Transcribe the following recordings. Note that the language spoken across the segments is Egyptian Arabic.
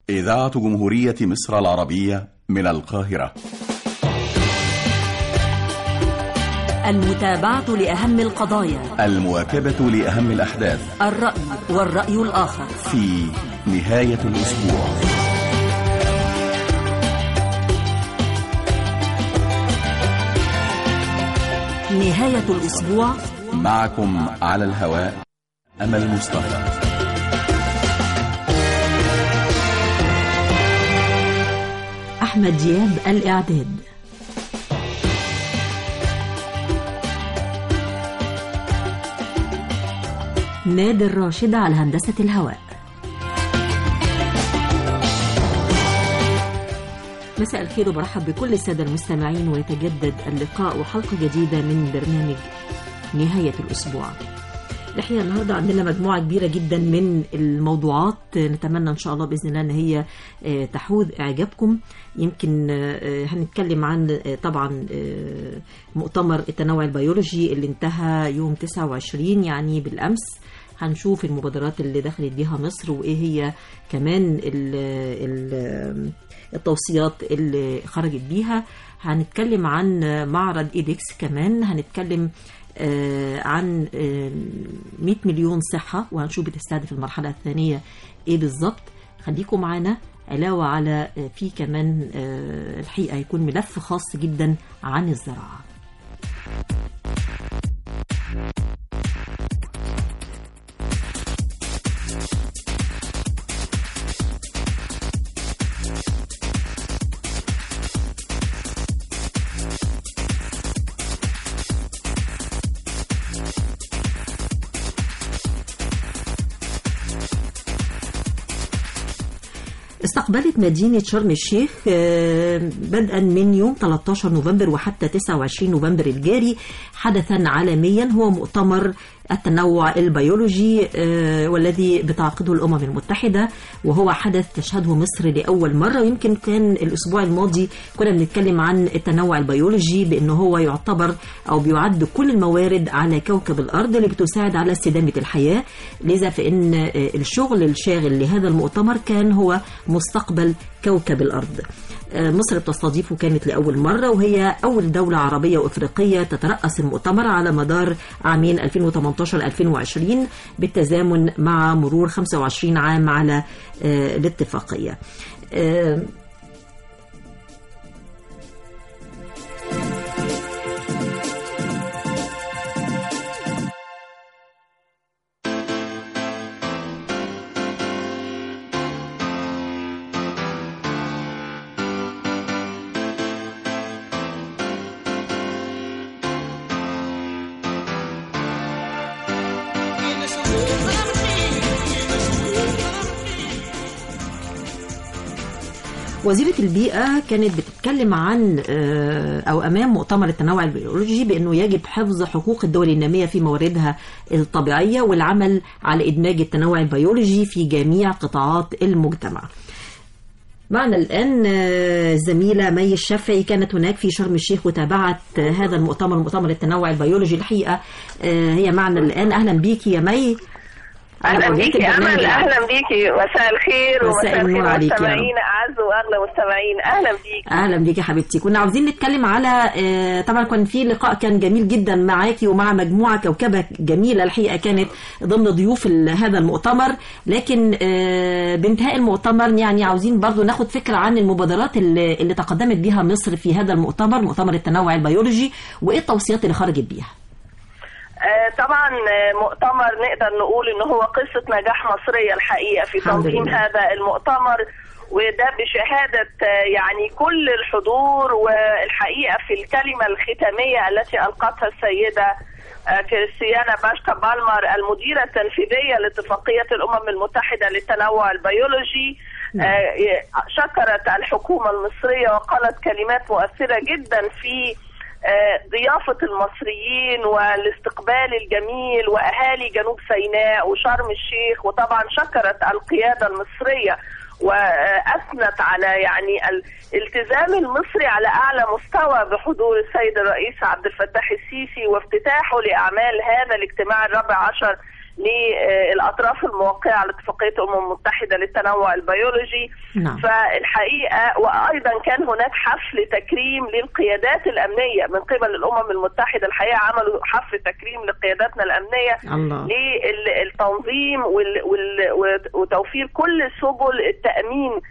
إذاعة جمهورية مصر العربية من القاهرة المتابعة لأهم القضايا المواكبة لأهم الأحداث الرأي والرأي الآخر في نهاية الأسبوع نهاية الأسبوع معكم على الهواء أمل مصطفى أحمد دياب الإعداد نادر راشد على هندسة الهواء مساء الخير وبرحب بكل السادة المستمعين ويتجدد اللقاء وحلقة جديدة من برنامج نهاية الأسبوع الحقيقة النهاردة عندنا مجموعة كبيرة جدا من الموضوعات نتمنى إن شاء الله بإذن الله إن هي آه، تحوز إعجابكم يمكن آه، هنتكلم عن آه، طبعا آه، مؤتمر التنوع البيولوجي اللي انتهى يوم 29 يعني بالأمس هنشوف المبادرات اللي دخلت بيها مصر وإيه هي كمان ال ال التوصيات اللي خرجت بيها هنتكلم عن معرض ايدكس كمان هنتكلم آه، عن آه، 100 مليون صحة وهنشوف بتستهدف المرحلة الثانية ايه بالظبط خليكم معانا علاوة على آه، في كمان آه، الحقيقة هيكون ملف خاص جدا عن الزراعة استقبلت مدينة شرم الشيخ آه، بدءا من يوم 13 نوفمبر وحتى 29 نوفمبر الجاري حدثا عالميا هو مؤتمر التنوع البيولوجي آه، والذي بتعقده الأمم المتحدة وهو حدث تشهده مصر لأول مرة ويمكن كان الأسبوع الماضي كنا بنتكلم عن التنوع البيولوجي بأنه هو يعتبر أو بيعد كل الموارد على كوكب الأرض اللي بتساعد على استدامة الحياة لذا فإن آه، الشغل الشاغل لهذا المؤتمر كان هو مستقبل كوكب الأرض آه، مصر بتستضيفه كانت لأول مرة وهي أول دولة عربية وإفريقية تترأس المؤتمر على مدار عامين 2018-2020 بالتزامن مع مرور 25 عام على آه، الاتفاقية آه، وزيرة البيئة كانت بتتكلم عن آه، أو أمام مؤتمر التنوع البيولوجي بأنه يجب حفظ حقوق الدول النامية في مواردها الطبيعية والعمل على إدماج التنوع البيولوجي في جميع قطاعات المجتمع معنا الآن آه، الزميلة مي الشافعي كانت هناك في شرم الشيخ وتابعت آه، هذا المؤتمر مؤتمر التنوع البيولوجي الحقيقة آه، هي معنا الآن أهلا بيكي يا مي اهلا أنا بيكي أوليت البرنامج امل العام. اهلا بيكي مساء الخير مساء ومساء النور الخير عليك يا رب. مستمعين اعز واغلى مستمعين اهلا بيكي اهلا بيكي يا حبيبتي كنا عاوزين نتكلم على آه، طبعا كان في لقاء كان جميل جدا معاكي ومع مجموعه كوكبه جميله الحقيقه كانت ضمن ضيوف ال- هذا المؤتمر لكن آه، بانتهاء المؤتمر يعني عاوزين برضو ناخد فكره عن المبادرات اللي, اللي تقدمت بها مصر في هذا المؤتمر مؤتمر التنوع البيولوجي وايه التوصيات اللي خرجت بيها آه، طبعا آه، مؤتمر نقدر نقول ان هو قصه نجاح مصريه الحقيقه في الحمد تنظيم لله. هذا المؤتمر وده بشهاده آه، يعني كل الحضور والحقيقه في الكلمه الختاميه التي القتها السيده آه، كريستيانا باشكا بالمر المديره التنفيذيه لاتفاقيه الامم المتحده للتنوع البيولوجي آه، شكرت الحكومه المصريه وقالت كلمات مؤثره جدا في آه، ضيافة المصريين والاستقبال الجميل وأهالي جنوب سيناء وشرم الشيخ وطبعا شكرت القيادة المصرية وأثنت على يعني الالتزام المصري على أعلى مستوى بحضور السيد الرئيس عبد الفتاح السيسي وافتتاحه لأعمال هذا الاجتماع الرابع عشر للأطراف الموقعة على اتفاقية الأمم المتحدة للتنوع البيولوجي نعم. فالحقيقة وأيضا كان هناك حفل تكريم للقيادات الأمنية من قبل الأمم المتحدة الحقيقة عملوا حفل تكريم لقياداتنا الأمنية الله. للتنظيم وال- وال- وتوفير كل سبل التأمين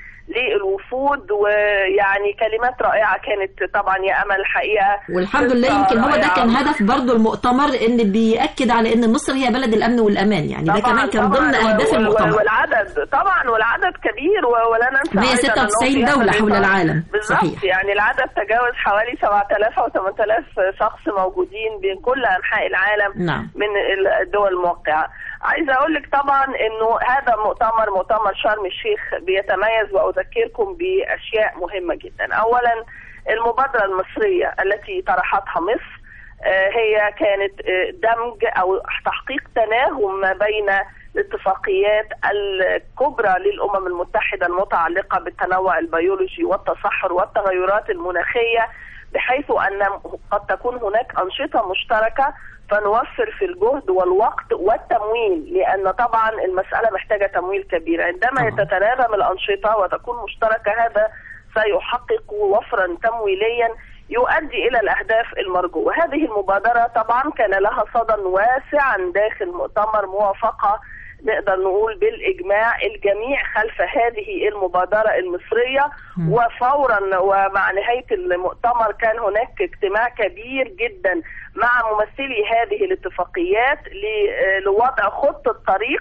للوفود ويعني كلمات رائعة كانت طبعا يا أمل الحقيقة والحمد لله قصة يمكن هو ده رائعة. كان هدف برضو المؤتمر ان بيأكد على ان مصر هي بلد الامن والامان يعني ده طبعاً كمان كان طبعاً ضمن و- اهداف و- المؤتمر والعدد طبعا والعدد كبير و- ولا ننسى أيضاً 196 أنه في دولة هذا حول الإطار- العالم. بالظبط صحيح. يعني العدد تجاوز حوالي 7000 او 8000 شخص موجودين بين كل انحاء العالم نعم. من الدول الموقعه عايزه اقول لك طبعا انه هذا المؤتمر مؤتمر شرم الشيخ بيتميز واذكركم باشياء مهمه جدا اولا المبادره المصريه التي طرحتها مصر آه، هي كانت آه، دمج او تحقيق تناغم ما بين الاتفاقيات الكبرى للامم المتحده المتعلقه بالتنوع البيولوجي والتصحر والتغيرات المناخيه بحيث ان قد تكون هناك انشطه مشتركه فنوفر في الجهد والوقت والتمويل لان طبعا المساله محتاجه تمويل كبير عندما طبعاً. تتناغم الانشطه وتكون مشتركه هذا سيحقق وفرا تمويليا يؤدي الى الاهداف المرجوه، هذه المبادره طبعا كان لها صدى واسعا داخل مؤتمر موافقه نقدر نقول بالاجماع الجميع خلف هذه المبادره المصريه مم. وفورا ومع نهايه المؤتمر كان هناك اجتماع كبير جدا مع ممثلي هذه الاتفاقيات ل- لوضع خطه طريق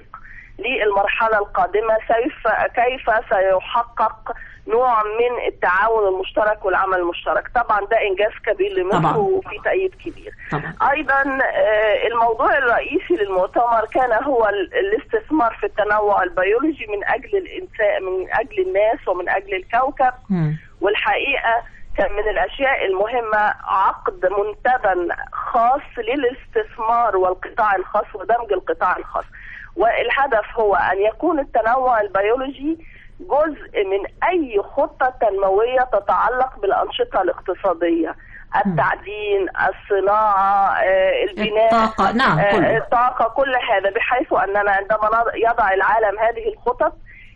للمرحلة القادمة كيف كيف سيحقق نوع من التعاون المشترك والعمل المشترك طبعا ده إنجاز كبير طبعاً. لمصر وفي تأييد كبير طبعا ايضا آه، الموضوع الرئيسي للمؤتمر كان هو ال- الاستثمار في التنوع البيولوجي من اجل الانسان من اجل الناس ومن اجل الكوكب مم. والحقيقه كان من الاشياء المهمه عقد منتدى خاص للاستثمار والقطاع الخاص ودمج القطاع الخاص والهدف هو ان يكون التنوع البيولوجي جزء من اي خطه تنمويه تتعلق بالانشطه الاقتصاديه التعدين الصناعه آه، البناء الطاقة، نعم، آه، كله. الطاقه كل هذا بحيث اننا عندما نض- يضع العالم هذه الخطط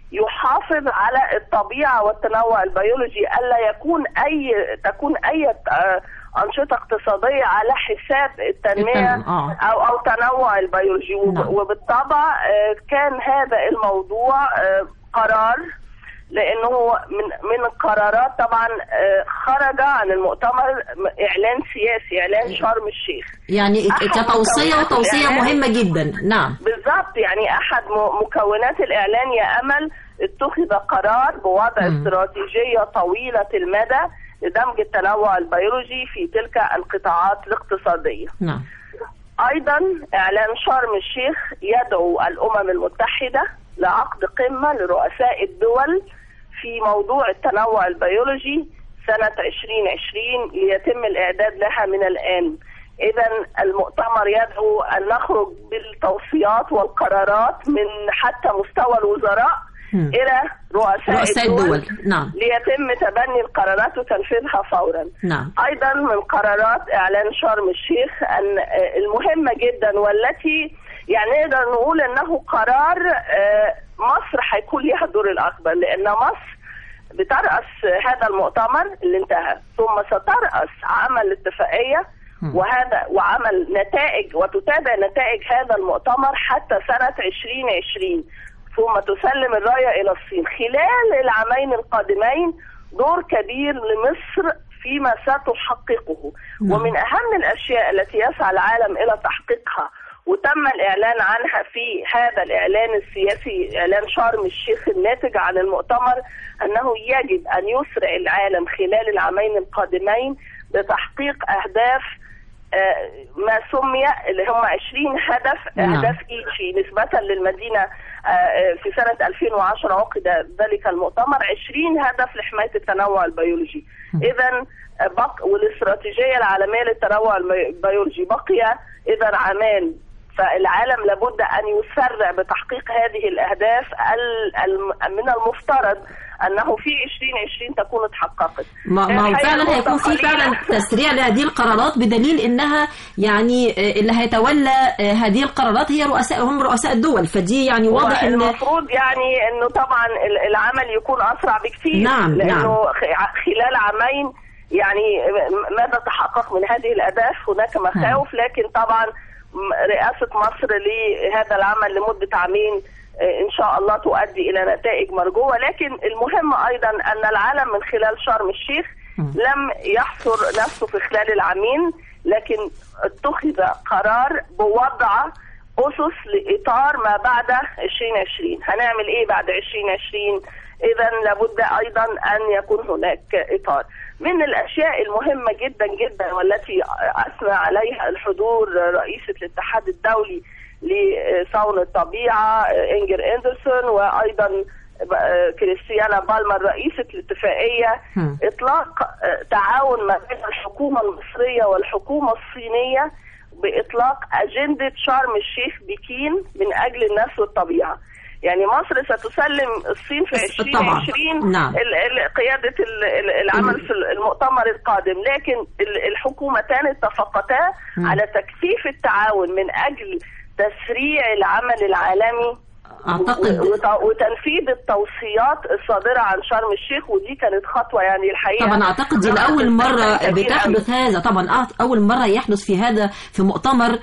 يحافظ على الطبيعه والتنوع البيولوجي الا يكون اي تكون اي آه، انشطه اقتصاديه على حساب التنميه التنمية، آه. او او تنوع البيولوجي وب- نعم. وبالطبع آه، كان هذا الموضوع آه، قرار لانه من من القرارات طبعا آه، خرج عن المؤتمر م- اعلان سياسي اعلان شرم الشيخ يعني أحد كتوصية مكونات وتوصية الإعلان. مهمة جدا نعم بالضبط يعني احد م- مكونات الاعلان يا امل اتخذ قرار بوضع مم. استراتيجيه طويله المدى لدمج التنوع البيولوجي في تلك القطاعات الاقتصاديه. نعم ايضا اعلان شرم الشيخ يدعو الامم المتحده لعقد قمه لرؤساء الدول في موضوع التنوع البيولوجي سنه 2020 ليتم الاعداد لها من الان. اذا المؤتمر يدعو ان نخرج بالتوصيات والقرارات من حتى مستوى الوزراء مم. الى رؤساء, رؤساء الدول نعم ليتم تبني القرارات وتنفيذها فورا. نعم ايضا من قرارات اعلان شرم الشيخ ان آه، المهمه جدا والتي يعني نقدر نقول انه قرار آه، مصر هيكون ليها الدور الاكبر لان مصر بترأس هذا المؤتمر اللي انتهى ثم سترأس عمل الاتفاقيه مم. وهذا وعمل نتائج وتتابع نتائج هذا المؤتمر حتى سنه 2020 ثم تسلم الرايه الى الصين خلال العامين القادمين دور كبير لمصر فيما ستحققه نعم. ومن اهم الاشياء التي يسعى العالم الى تحقيقها وتم الاعلان عنها في هذا الاعلان السياسي اعلان شرم الشيخ الناتج عن المؤتمر انه يجب ان يسرع العالم خلال العامين القادمين بتحقيق اهداف آه، ما سمي اللي هم 20 هدف نعم. اهداف ايتشي نسبة للمدينة آه، آه، في سنة 2010 عقد ذلك المؤتمر 20 هدف لحماية التنوع البيولوجي اذا آه، بق والاستراتيجية العالمية للتنوع البيولوجي بقي اذا عامان فالعالم لابد ان يسرع بتحقيق هذه الاهداف ال- الم- من المفترض انه في 2020 تكون اتحققت ما ما هو الحقيقة فعلا نقطة هيكون في قليلة. فعلا تسريع لهذه القرارات بدليل انها يعني آه، اللي هيتولى آه، هذه القرارات هي رؤساء هم رؤساء الدول فدي يعني واضح ان المفروض يعني انه طبعا ال- العمل يكون اسرع بكثير نعم، لانه نعم. خ- خلال عامين يعني م- ماذا تحقق من هذه الاهداف هناك مخاوف لكن طبعا م- رئاسه مصر لهذا العمل لمده عامين آه، ان شاء الله تؤدي الى نتائج مرجوه لكن المهم ايضا ان العالم من خلال شرم الشيخ لم يحصر نفسه في خلال العامين لكن اتخذ قرار بوضع اسس لاطار ما بعد 2020 هنعمل ايه بعد 2020 اذا لابد ايضا ان يكون هناك اطار من الاشياء المهمه جدا جدا والتي اثنى عليها الحضور رئيسه الاتحاد الدولي لصون الطبيعه انجر اندرسون وايضا كريستيانا بالمر رئيسه الاتفاقيه هم. اطلاق تعاون ما بين الحكومه المصريه والحكومه الصينيه باطلاق اجنده شرم الشيخ بكين من اجل الناس والطبيعه يعني مصر ستسلم الصين في بس- 2020 نعم. ال- ال- قياده ال- ال- العمل في المؤتمر القادم لكن ال- الحكومتان اتفقتا مم. على تكثيف التعاون من اجل تسريع العمل العالمي اعتقد وت- وتنفيذ التوصيات الصادره عن شرم الشيخ ودي كانت خطوه يعني الحقيقه طبعا اعتقد دي لاول مره كبير أوي. بتحدث هذا طبعا أع- اول مره يحدث في هذا في مؤتمر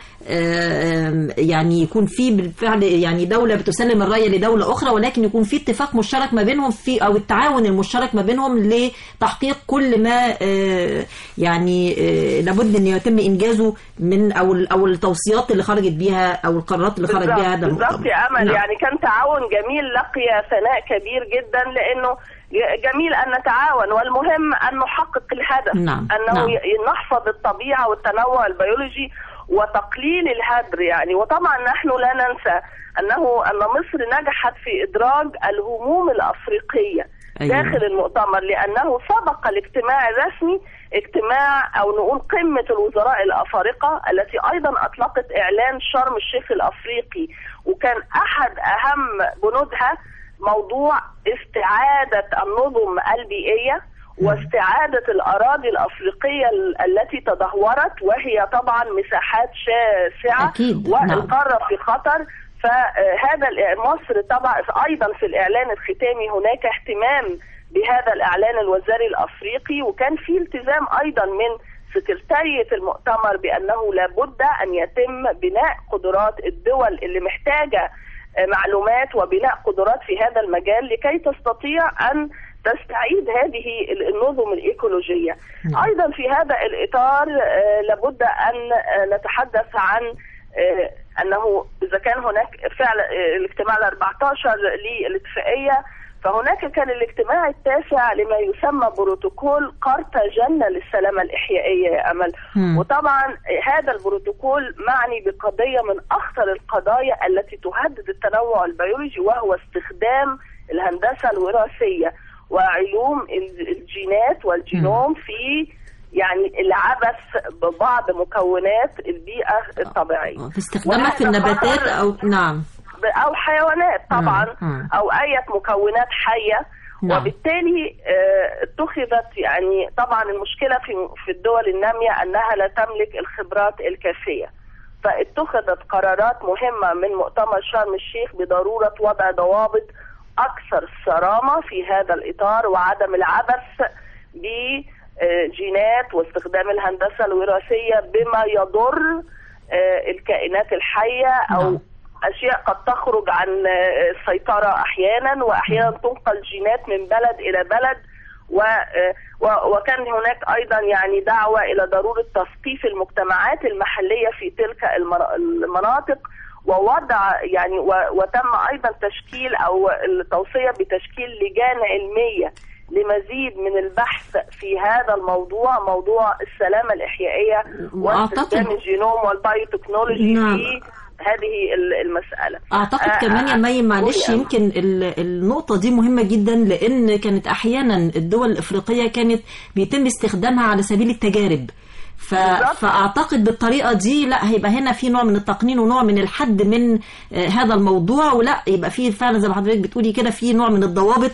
آم، يعني يكون في بالفعل يعني دوله بتسلم الرايه لدوله اخرى ولكن يكون في اتفاق مشترك ما بينهم في او التعاون المشترك ما بينهم لتحقيق كل ما آه، يعني آه، لابد ان يتم انجازه من او ال- او التوصيات اللي خرجت بيها او القرارات اللي خرج بيها هذا بالظبط المؤتمر يا امل نعم. يعني كان تعاون جميل لقي ثناء كبير جدا لانه ج- جميل ان نتعاون والمهم ان نحقق الهدف نعم، انه نعم. ي- نحفظ الطبيعه والتنوع البيولوجي وتقليل الهدر يعني وطبعا نحن لا ننسى انه ان مصر نجحت في ادراج الهموم الافريقيه أيوة. داخل المؤتمر لانه سبق الاجتماع الرسمي اجتماع او نقول قمه الوزراء الافارقه التي ايضا اطلقت اعلان شرم الشيخ الافريقي وكان احد اهم بنودها موضوع استعاده النظم البيئيه واستعاده الاراضي الافريقيه ال- التي تدهورت وهي طبعا مساحات شاسعه أكيد، نعم. والقاره في خطر فهذا الإع- مصر طبعا ايضا في الاعلان الختامي هناك اهتمام بهذا الاعلان الوزاري الافريقي وكان في التزام ايضا من سكرتارية المؤتمر بانه لابد ان يتم بناء قدرات الدول اللي محتاجه آه، معلومات وبناء قدرات في هذا المجال لكي تستطيع ان تستعيد هذه ال- النظم الايكولوجيه. نعم. ايضا في هذا الاطار آه، لابد ان آه، نتحدث عن آه، انه اذا كان هناك فعلا آه، الاجتماع ال 14 للاتفاقيه فهناك كان الاجتماع التاسع لما يسمى بروتوكول قرطاجنة للسلامة الإحيائية يا أمل مم. وطبعا هذا البروتوكول معني بقضية من أخطر القضايا التي تهدد التنوع البيولوجي وهو استخدام الهندسة الوراثية وعلوم ال- الجينات والجينوم في يعني العبث ببعض مكونات البيئة الطبيعية في استخدامها في وهذا النباتات خطر او نعم او حيوانات طبعا مم. مم. او اي مكونات حيه نعم. وبالتالي آه، اتخذت يعني طبعا المشكله في في الدول الناميه انها لا تملك الخبرات الكافيه فاتخذت قرارات مهمه من مؤتمر شرم الشيخ بضروره وضع ضوابط اكثر صرامه في هذا الاطار وعدم العبث بجينات واستخدام الهندسه الوراثيه بما يضر آه، الكائنات الحيه او نعم. اشياء قد تخرج عن آه، السيطره احيانا واحيانا تنقل جينات من بلد الى بلد و آه، و- وكان هناك ايضا يعني دعوه الى ضروره تثقيف المجتمعات المحليه في تلك المر- المناطق ووضع يعني و- وتم ايضا تشكيل او التوصيه بتشكيل لجان علميه لمزيد من البحث في هذا الموضوع موضوع السلامه الاحيائيه واستخدام وأعتقد- الجينوم والبايوتكنولوجي نعم. في هذه ال- المسألة اعتقد آه، كمان يا آه، مي معلش قولي يا يمكن ال- النقطه دي مهمه جدا لان كانت احيانا الدول الافريقيه كانت بيتم استخدامها على سبيل التجارب ف... بالظبط. فاعتقد بالطريقه دي لا هيبقى هنا في نوع من التقنين ونوع من الحد من آه، هذا الموضوع ولا يبقى في فعلا زي ما حضرتك بتقولي كده في نوع من الضوابط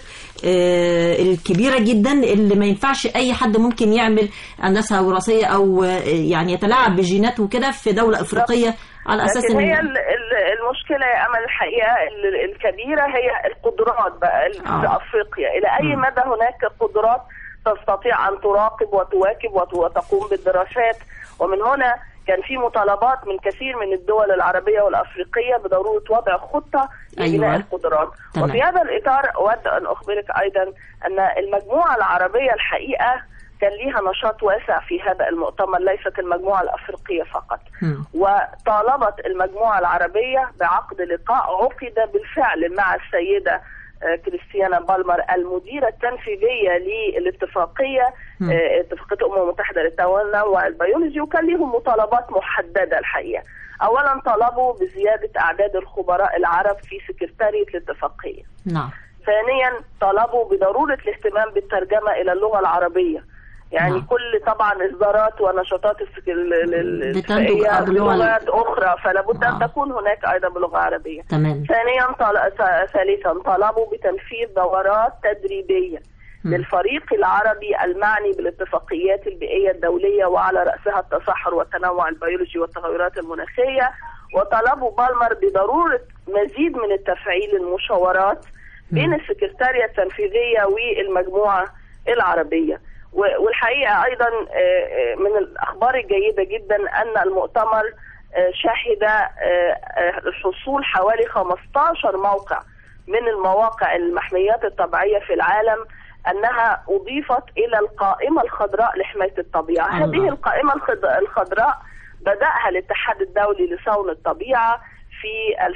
آه، الكبيره جدا اللي ما ينفعش اي حد ممكن يعمل هندسه وراثيه او آه، يعني يتلاعب بجيناته كده في دوله افريقيه على اساس لكن هي ان ال- ال- المشكله يا امل الحقيقه ال- الكبيره هي القدرات بقى ال- آه. في افريقيا الى اي مم. مدى هناك قدرات تستطيع ان تراقب وتواكب وت- وتقوم بالدراسات ومن هنا كان في مطالبات من كثير من الدول العربيه والافريقيه بضروره وضع خطه لبناء أيوة. القدرات تمام. وفي هذا الاطار اود ان اخبرك ايضا ان المجموعه العربيه الحقيقه كان ليها نشاط واسع في هذا المؤتمر ليست المجموعه الافريقيه فقط مم. وطالبت المجموعة العربية بعقد لقاء عقد بالفعل مع السيدة آه، كريستيانا بالمر المديرة التنفيذية للاتفاقية مم. آه، اتفاقية الأمم المتحدة للتنوع البيولوجي وكان لهم مطالبات محددة الحقيقة أولا طلبوا بزيادة أعداد الخبراء العرب في سكرتارية الاتفاقية نعم ثانيا طلبوا بضرورة الاهتمام بالترجمة إلى اللغة العربية يعني نعم. كل طبعا إصدارات ونشاطات السك- ال- ال- ال- بتنتج الاتفاقية باللغة ال- بلغات أخرى فلا بد آه. أن تكون هناك أيضا بلغة عربية تمام ثانيا طل... ث- ثالثا طلبوا بتنفيذ دورات تدريبية مم. للفريق العربي المعني بالاتفاقيات البيئية الدولية وعلى رأسها التصحر والتنوع البيولوجي والتغيرات المناخية وطلبوا بالمر بضرورة مزيد من التفعيل المشاورات بين مم. السكرتارية التنفيذية والمجموعة العربية و- والحقيقة أيضا آه، آه، من الأخبار الجيدة جدا أن المؤتمر آه، شهد آه، آه، حصول حوالي 15 موقع من المواقع المحميات الطبيعية في العالم أنها أضيفت إلى القائمة الخضراء لحماية الطبيعة الله. هذه القائمة الخض- الخضراء بدأها الاتحاد الدولي لصون الطبيعة في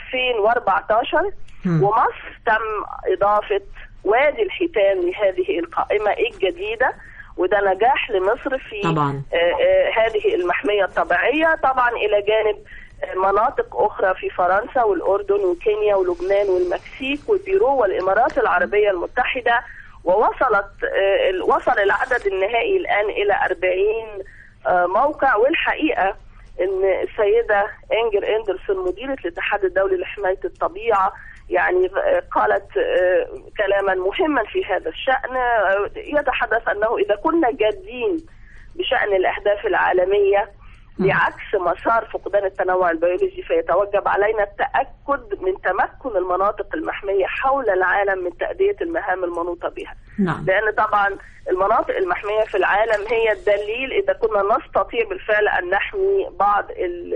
2014 مم. ومصر تم إضافة وادي الحيتان لهذه القائمة الجديدة وده نجاح لمصر في طبعا. آه، آه، هذه المحمية الطبيعية طبعا إلى جانب آه، مناطق أخرى في فرنسا والأردن وكينيا ولبنان والمكسيك والبيرو والإمارات العربية المتحدة ووصلت آه، ال- وصل العدد النهائي الآن إلى 40 آه، موقع والحقيقة ان السيده انجر اندرسون مديره الاتحاد الدولي لحمايه الطبيعه يعني آه، قالت آه، كلاما مهما في هذا الشان آه، يتحدث انه اذا كنا جادين بشان الاهداف العالميه لعكس مسار فقدان التنوع البيولوجي فيتوجب علينا التاكد من تمكن المناطق المحميه حول العالم من تاديه المهام المنوطه بها. نعم لان طبعا المناطق المحميه في العالم هي الدليل اذا كنا نستطيع بالفعل ان نحمي بعض ال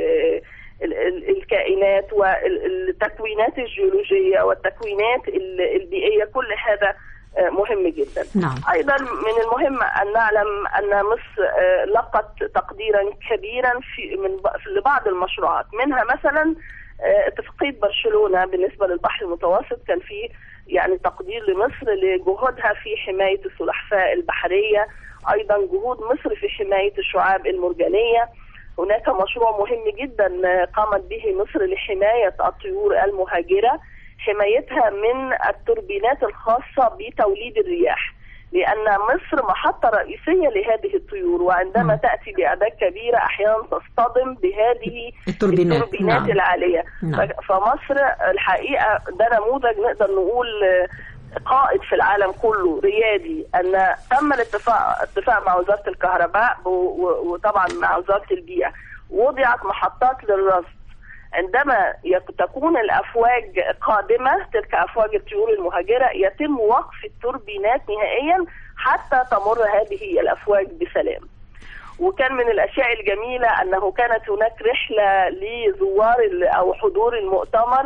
ال ال الكائنات والتكوينات الجيولوجيه والتكوينات ال- البيئيه كل هذا آه، مهم جدا. نعم. ايضا من المهم ان نعلم ان مصر آه، لقت تقديرا كبيرا في من ب- لبعض المشروعات منها مثلا آه، اتفاقيه برشلونه بالنسبه للبحر المتوسط كان في يعني تقدير لمصر لجهودها في حمايه السلحفاء البحريه ايضا جهود مصر في حمايه الشعاب المرجانيه هناك مشروع مهم جدا آه، قامت به مصر لحمايه الطيور المهاجره حمايتها من التوربينات الخاصه بتوليد الرياح لان مصر محطه رئيسيه لهذه الطيور وعندما مم. تاتي باعداد كبيره احيانا تصطدم بهذه التوربينات. التوربينات نعم. العاليه نعم. ف- فمصر الحقيقه ده نموذج نقدر نقول آه، قائد في العالم كله ريادي ان تم الاتفاق اتفاق مع وزاره الكهرباء و- و- وطبعا مع وزاره البيئه وضعت محطات للرصد عندما يك- تكون الافواج قادمه تلك افواج الطيور المهاجره يتم وقف التوربينات نهائيا حتى تمر هذه الافواج بسلام. وكان من الاشياء الجميله انه كانت هناك رحله لزوار ال- او حضور المؤتمر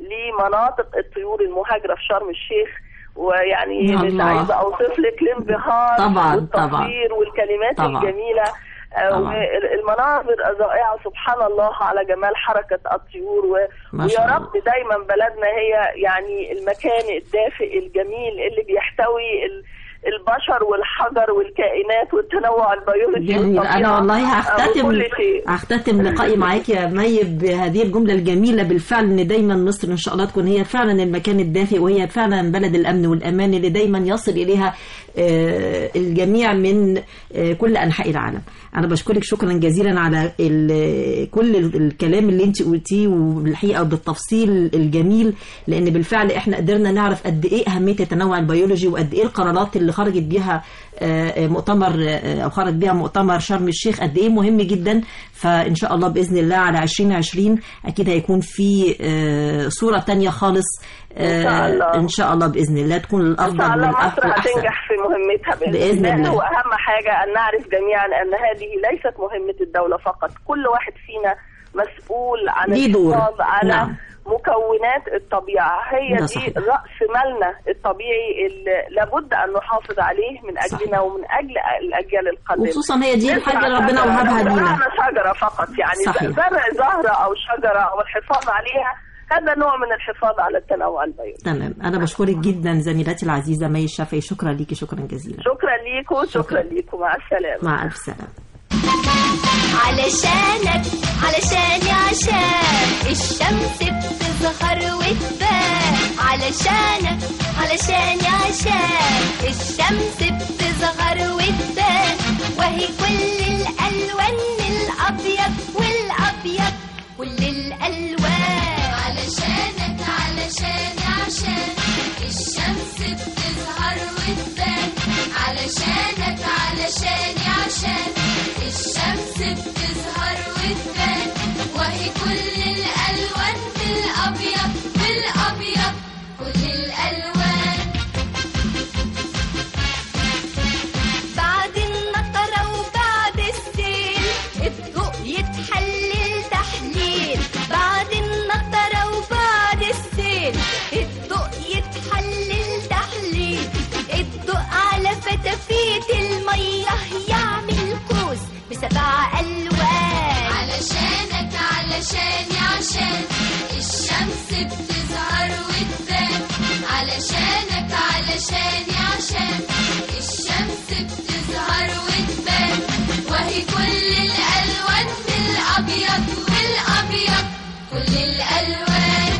لمناطق الطيور المهاجره في شرم الشيخ ويعني يا مش الله. عايزه اوصف لك الانبهار طبعاً، والتصوير والكلمات طبعاً. الجميله آه، طبعاً. والمناظر الرائعه سبحان الله على جمال حركه الطيور و... ما شاء ويا الله. رب دايما بلدنا هي يعني المكان الدافئ الجميل اللي بيحتوي ال... ال... البشر والحجر والكائنات والتنوع البيولوجي جميل والطبيعة، انا والله آه، هختتم وكل شيء هختتم لقائي معاك يا مي بهذه الجمله الجميله بالفعل ان دايما مصر ان شاء الله تكون هي فعلا المكان الدافئ وهي فعلا بلد الامن والامان اللي دايما يصل اليها آه، الجميع من آه، كل انحاء العالم انا بشكرك شكرا جزيلا على ال- كل ال- الكلام اللي انت قلتيه والحقيقه بالتفصيل الجميل لان بالفعل احنا قدرنا نعرف قد ايه اهميه التنوع البيولوجي وقد ايه القرارات اللي خرجت بيها آه، مؤتمر آه، او خرج بيها مؤتمر شرم الشيخ قد ايه مهم جدا فان شاء الله باذن الله على 2020 اكيد هيكون في آه، صوره تانية خالص إن شاء الله. ان شاء الله باذن الله تكون ان الافضل شاء الله والأح- مصر والاحسن هتنجح في مهمتها باذن, بإذن الله. واهم حاجه ان نعرف جميعا ان هذه ليست مهمه الدوله فقط كل واحد فينا مسؤول عن ليه دور. الحفاظ على نعم. مكونات الطبيعه هي ده دي صحيح. راس مالنا الطبيعي اللي لابد ان نحافظ عليه من اجلنا صحيح. ومن اجل الاجيال القادمه وخصوصا هي دي الحاجه اللي ربنا نزرع وهبها شجرة- لينا زرعنا شجره فقط يعني صحيح. زرع زهره او شجره او الحفاظ عليها هذا نوع من الحفاظ على التنوع البيولوجي تمام انا بشكرك جدا زميلتي العزيزه مي الشافعي شكرا ليكي شكرا جزيلا شكرا ليكم شكرا ليكم مع السلامه مع الف سلامه علشانك علشاني عشان الشمس بتظهر وتبان علشانك علشاني عشان الشمس بتظهر وتبان وهي كل الألوان الأبيض والأبيض كل الألوان علشانك علشاني عشان الشمس بتظهر وتبان علشانك علشاني عشان الشمس بتظهر وتبان وهي كل الألوان بالأبيض بالأبيض كل الألوان بعد النطرة وبعد السيل الضوء يتحلل تحليل بعد النطرة وبعد السيل الضوء يتحلل تحليل الضوء على فتافيت المية يعمل قوس بسبع ألوان علشانك علشاني عشان الشمس بتظهر وتبان علشانك علشاني عشان الشمس بتظهر وتبان وهي كل الألوان بالأبيض والأبيض كل الألوان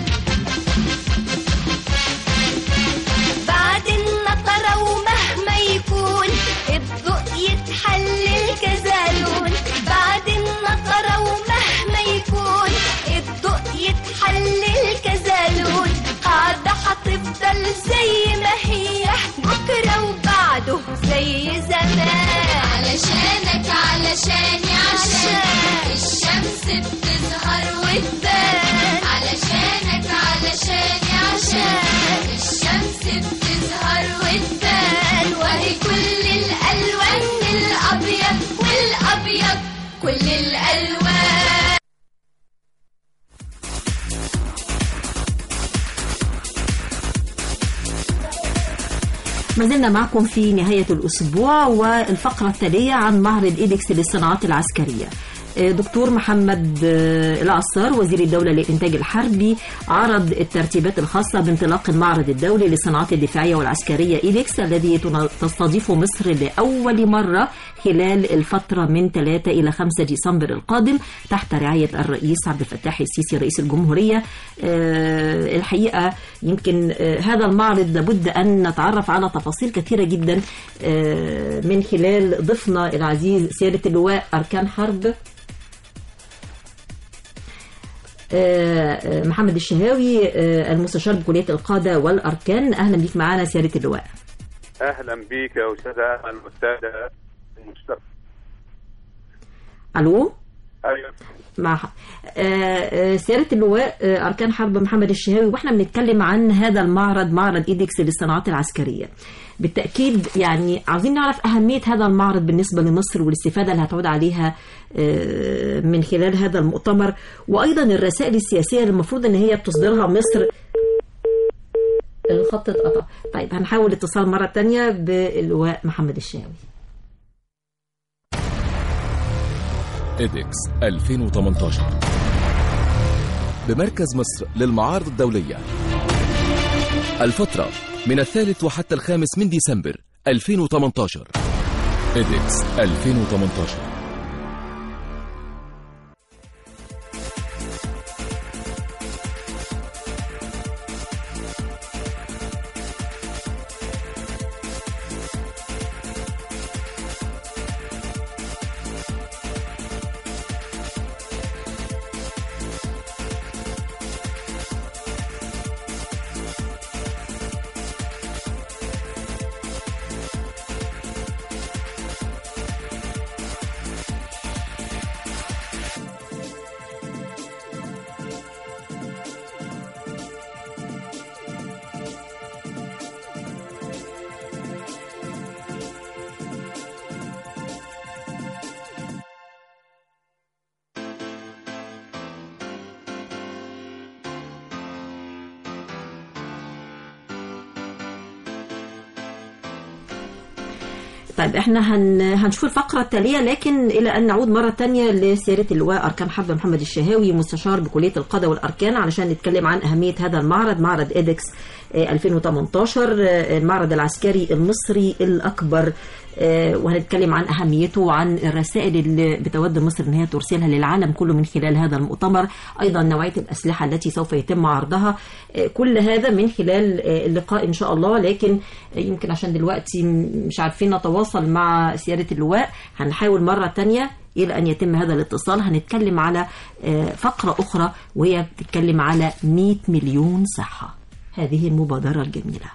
بعد النطرة ومهما يكون الضوء يتحلل كذا لون بعد النطرة ومهما يكون الضوء يتحلل كذا لون قاعدة هتفضل زي ما هي بكرة وبعده زي زمان علشانك علشاني عشان الشمس بتظهر وتبان علشانك علشاني عشان الشمس بتظهر وتبان وهي كل الألوان الأبيض والأبيض كل الألوان ما زلنا معكم في نهاية الأسبوع والفقرة التالية عن معرض إيدكس للصناعات العسكرية آه، دكتور محمد آه، العصار وزير الدولة للإنتاج الحربي عرض الترتيبات الخاصة بانطلاق المعرض الدولي للصناعات الدفاعية والعسكرية إيدكس الذي تن- تستضيفه مصر لأول مرة خلال الفترة من 3 إلى 5 ديسمبر القادم تحت رعاية الرئيس عبد الفتاح السيسي رئيس الجمهورية آه، الحقيقة يمكن آه، هذا المعرض لابد أن نتعرف على تفاصيل كثيرة جدا آه، من خلال ضيفنا العزيز سيادة اللواء أركان حرب آه، آه، محمد الشهاوي آه، المستشار بكلية القادة والأركان أهلا بيك معنا سيادة اللواء اهلا بيك يا استاذه الاستاذه مصطفى ألو ايوه مع آه، آه، سيادة اللواء آه، أركان حرب محمد الشهاوي وإحنا بنتكلم عن هذا المعرض معرض إيدكس للصناعات العسكرية بالتأكيد يعني عاوزين نعرف أهمية هذا المعرض بالنسبة لمصر والاستفادة اللي هتعود عليها آه، من خلال هذا المؤتمر وأيضا الرسائل السياسية اللي المفروض إن هي بتصدرها مصر الخط اتقطع طيب هنحاول اتصال مرة تانية باللواء محمد الشهاوي إيدكس 2018 بمركز مصر للمعارض الدولية الفترة من الثالث وحتى الخامس من ديسمبر 2018 إيدكس 2018 طيب احنا هن... هنشوف الفقرة التالية لكن إلى أن نعود مرة تانية لسيادة اللواء أركان حرب محمد الشهاوي مستشار بكلية القضاء والأركان علشان نتكلم عن أهمية هذا المعرض معرض إيدكس آه، 2018 آه، المعرض العسكري المصري الأكبر آه، وهنتكلم عن أهميته وعن الرسائل اللي بتود مصر أن هي ترسلها للعالم كله من خلال هذا المؤتمر أيضا نوعية الأسلحة التي سوف يتم عرضها آه، كل هذا من خلال آه، اللقاء إن شاء الله لكن آه، يمكن عشان دلوقتي م- مش عارفين نتواصل مع سيادة اللواء هنحاول مرة تانية إلى أن يتم هذا الاتصال هنتكلم على آه، فقرة أخرى وهي بتتكلم على 100 مليون صحة هذه المبادرة الجميلة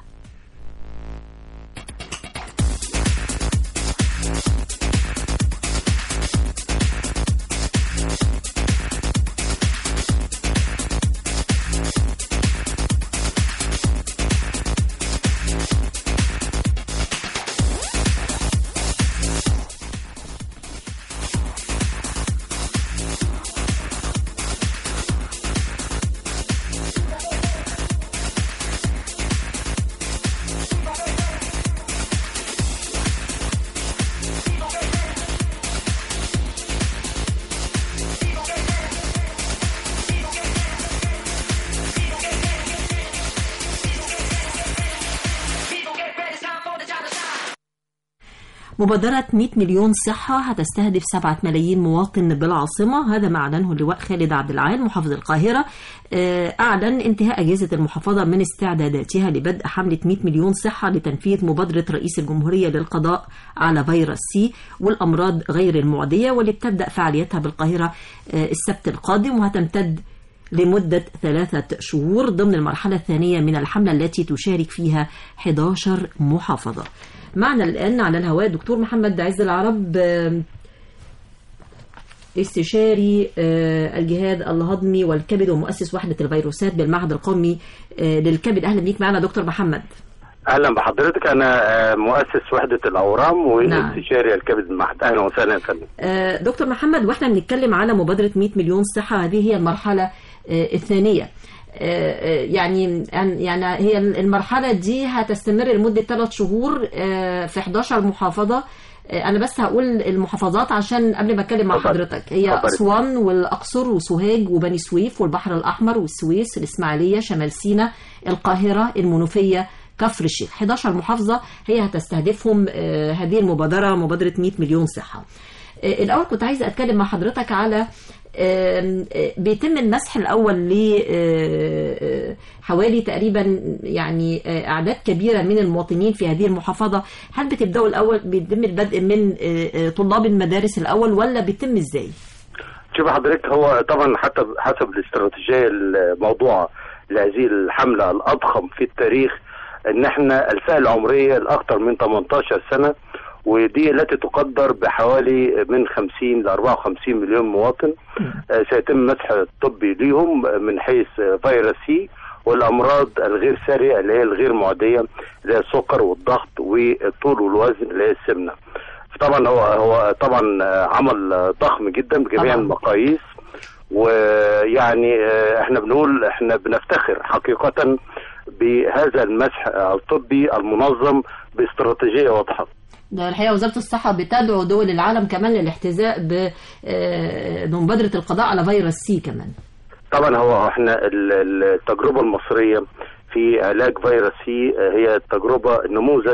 مبادرة 100 مليون صحة هتستهدف 7 ملايين مواطن بالعاصمة هذا ما أعلنه اللواء خالد عبد العال محافظ القاهرة آه، أعلن انتهاء أجهزة المحافظة من استعداداتها لبدء حملة 100 مليون صحة لتنفيذ مبادرة رئيس الجمهورية للقضاء على فيروس سي والأمراض غير المعدية واللي بتبدأ فعاليتها بالقاهرة آه، السبت القادم وهتمتد لمدة ثلاثة شهور ضمن المرحلة الثانية من الحملة التي تشارك فيها 11 محافظة معنا الآن على الهواء دكتور محمد عز العرب آه، استشاري آه، الجهاز الهضمي والكبد ومؤسس وحدة الفيروسات بالمعهد القومي آه، للكبد أهلا بيك معنا دكتور محمد اهلا بحضرتك انا آه، مؤسس وحده الاورام نعم. واستشاري الكبد المعهد اهلا وسهلا يا فندم آه، دكتور محمد واحنا بنتكلم على مبادرة 100 مليون صحة هذه هي المرحلة آه، الثانية آه، آه، يعني يعني هي المرحلة دي هتستمر لمدة ثلاث شهور آه، في 11 محافظة آه، أنا بس هقول المحافظات عشان قبل ما أتكلم مع اتفضل. حضرتك هي اتفضل. أسوان والأقصر وسوهاج وبني سويف والبحر الأحمر والسويس الإسماعيلية شمال سيناء القاهرة المنوفية كفر الشيخ 11 محافظة هي هتستهدفهم آه، هذه المبادرة مبادرة 100 مليون صحة آه، الأول كنت عايزة أتكلم مع حضرتك على آم، آه، بيتم المسح الأول لحوالي تقريبا يعني آه، أعداد كبيرة من المواطنين في هذه المحافظة هل بتبدأوا الأول بيتم البدء من آه، آه، طلاب المدارس الأول ولا بيتم إزاي؟ شوف حضرتك هو طبعا حتى حسب الاستراتيجيه الموضوعه لهذه الحمله الاضخم في التاريخ ان احنا الفئه العمريه الاكثر من 18 سنه ودي التي تقدر بحوالي من 50 ل 54 مليون مواطن آه، سيتم مسح الطبي ليهم آه، من حيث آه، فيروس سي والامراض الغير ساريه اللي هي الغير معديه اللي هي السكر والضغط والطول والوزن اللي هي السمنه. طبعا هو هو طبعا آه، عمل آه، ضخم جدا بجميع طبعاً. المقاييس ويعني آه، احنا بنقول احنا بنفتخر حقيقه بهذا المسح الطبي المنظم باستراتيجيه واضحه. ده الحقيقة وزارة الصحة بتدعو دول العالم كمان للاحتذاء ب- آه، بمبادرة القضاء على فيروس سي كمان طبعا هو احنا ال- ال- التجربه المصريه في علاج فيروس سي آه، هي تجربه نموذج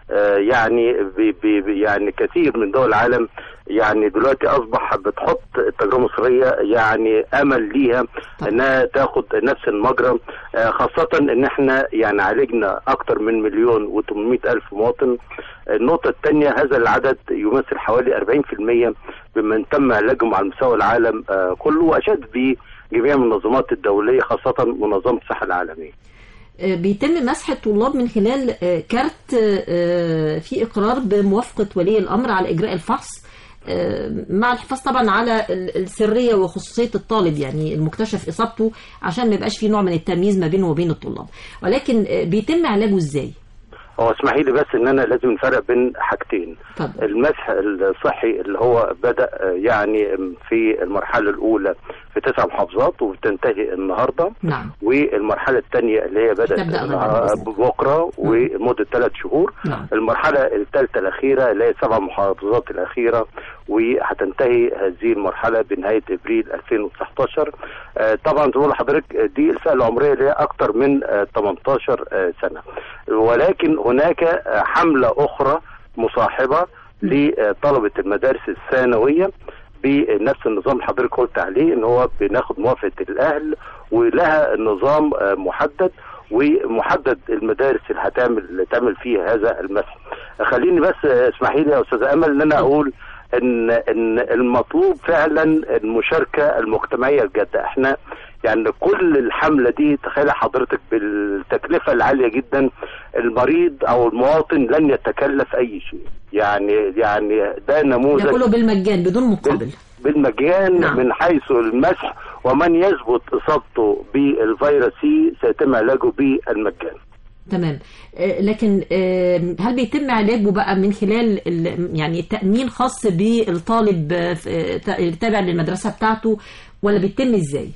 آه، يعني ب- ب- ب- يعني كثير من دول العالم يعني دلوقتي اصبح بتحط التجربه المصريه يعني امل ليها انها تاخد نفس المجرى آه، خاصه ان احنا يعني عالجنا اكثر من مليون و800 الف مواطن النقطه الثانيه هذا العدد يمثل حوالي 40% ممن تم علاجهم على مستوى العالم آه، كله واشاد به جميع المنظمات الدوليه خاصه منظمه الصحه العالميه آه، بيتم مسح الطلاب من خلال آه، كارت آه، في إقرار بموافقة ولي الأمر على إجراء الفحص آه، مع الحفاظ طبعا على ال- السرية وخصوصية الطالب يعني المكتشف إصابته عشان ما يبقاش في نوع من التمييز ما بينه وبين الطلاب ولكن آه، بيتم علاجه إزاي؟ هو اسمحي لي بس ان انا لازم نفرق بين حاجتين اتفضل. المسح الصحي اللي هو بدا آه، يعني في المرحله الاولى في تسع محافظات وبتنتهي النهارده نعم والمرحله الثانيه اللي هي بدات تبدأ غدا النهار- بإذن الله. بكره ومده ثلاث شهور نعم. المرحله الثالثه الاخيره اللي هي سبع محافظات الاخيره وهتنتهي هذه المرحله بنهايه ابريل 2019 آه، طبعا زي ما بقول لحضرتك آه، دي الفئه العمريه اللي هي اكثر من آه، 18 آه، سنه ولكن هناك آه، حمله اخرى مصاحبه لطلبه المدارس الثانويه بنفس النظام اللي حضرتك قلت عليه ان هو بناخد موافقه الاهل ولها نظام آه، محدد ومحدد المدارس اللي هتعمل تعمل فيها هذا المسح خليني بس آه، اسمحي لي يا استاذه امل ان انا اقول ان ان المطلوب فعلا المشاركه المجتمعيه الجاده احنا يعني كل الحمله دي تخيل حضرتك بالتكلفه العاليه جدا المريض او المواطن لن يتكلف اي شيء يعني يعني ده ده نموذج كله بالمجان بدون مقابل بالمجان نعم. من حيث المسح ومن يثبت اصابته بالفيروس سي سيتم علاجه بالمجان تمام آه، لكن آه، هل بيتم علاجه بقى من خلال ال- يعني تأمين خاص بالطالب آه، في- آه، تا- تابع للمدرسة بتاعته ولا بيتم ازاي؟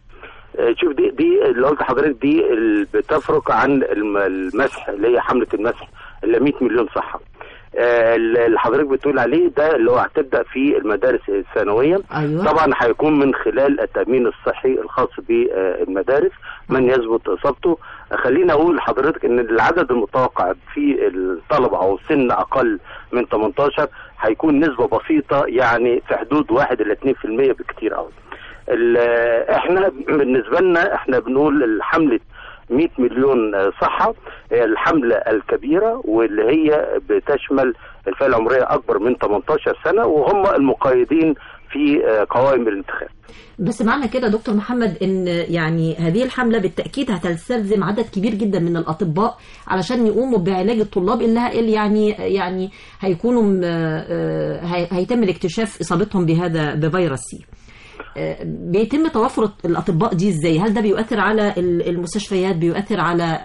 آه، شوف دي دي اللي قلت لحضرتك دي اللي بتفرق عن الم- المسح اللي هي حمله المسح اللي 100 مليون صحه آه، اللي حضرتك بتقول عليه ده اللي هو هتبدا في المدارس الثانويه ايوه طبعا هيكون من خلال التامين الصحي الخاص بالمدارس من يثبت اصابته خليني اقول لحضرتك ان العدد المتوقع في الطلبه او سن اقل من 18 هيكون نسبه بسيطه يعني في حدود 1 الى 2% بكتير قوي ال- احنا بالنسبه لنا احنا بنقول حمله 100 مليون آه، صحة هي الحملة الكبيرة واللي هي بتشمل الفئة العمرية أكبر من 18 سنة وهم المقيدين في آه، قوائم الانتخاب بس معنى كده دكتور محمد ان يعني هذه الحملة بالتأكيد هتستلزم عدد كبير جدا من الأطباء علشان يقوموا بعلاج الطلاب اللي اللي يعني يعني هيكونوا م- آه، هي- هيتم الاكتشاف إصابتهم بهذا بفيروس سي آه، بيتم توافر الأطباء دي ازاي؟ هل ده بيؤثر على ال- المستشفيات بيؤثر على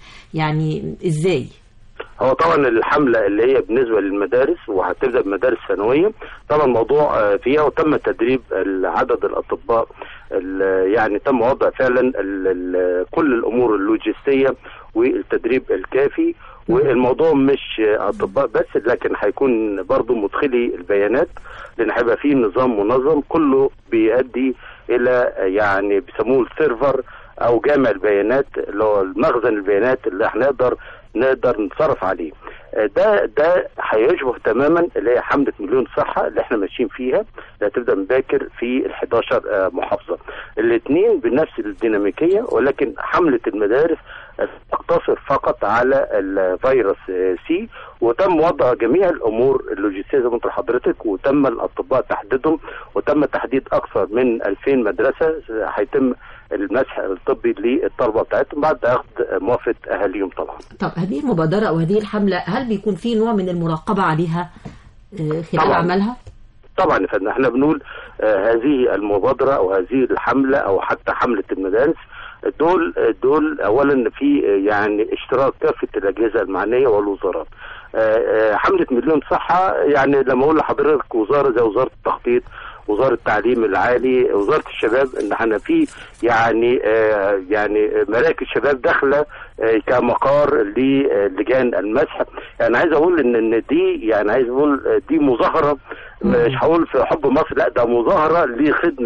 يعني ازاي؟ هو طبعا الحملة اللي هي بالنسبة للمدارس وهتبدأ بمدارس ثانوية طبعا موضوع آه، فيها وتم تدريب ال- عدد الأطباء ال- يعني تم وضع فعلا ال- ال- كل الأمور اللوجستية والتدريب الكافي والموضوع مش آه، أطباء بس لكن هيكون برضو مدخلي البيانات لأن هيبقى فيه نظام منظم كله بيؤدي إلى آه، يعني بيسموه السيرفر أو جامع البيانات اللي هو مخزن البيانات اللي هنقدر نقدر نتصرف عليه آه، ده ده هيشبه تماما اللي هي حمله مليون صحه اللي احنا ماشيين فيها اللي هتبدا من باكر في ال 11 آه، محافظه الاثنين بنفس الديناميكيه ولكن حمله المدارس آه، تقتصر فقط على الفيروس آه، سي وتم وضع جميع الامور اللوجستيه زي ما قلت لحضرتك وتم الاطباء تحديدهم وتم تحديد اكثر من 2000 مدرسه آه، هيتم المسح الطبي للطلبه بتاعتهم بعد اخذ موافقه اهاليهم طبعا طب هذه المبادرة أو هذه الحملة هل بيكون في نوع من المراقبة عليها آه، خلال طبعاً. عملها؟ طبعا يا فندم احنا بنقول آه هذه المبادره او هذه الحمله او حتى حمله المدارس دول دول اولا في آه، يعني اشتراك كافه الاجهزه المعنيه والوزارات آه، آه، حمله مليون صحه يعني لما اقول لحضرتك وزاره زي وزاره التخطيط وزاره التعليم العالي وزاره الشباب ان احنا في يعني آه يعني مراكز شباب داخله آه كمقار للجان المسح يعني عايز اقول ان ان دي يعني عايز اقول آه، دي مظاهره مش هقول في حب مصر لا ده مظاهره لخدمه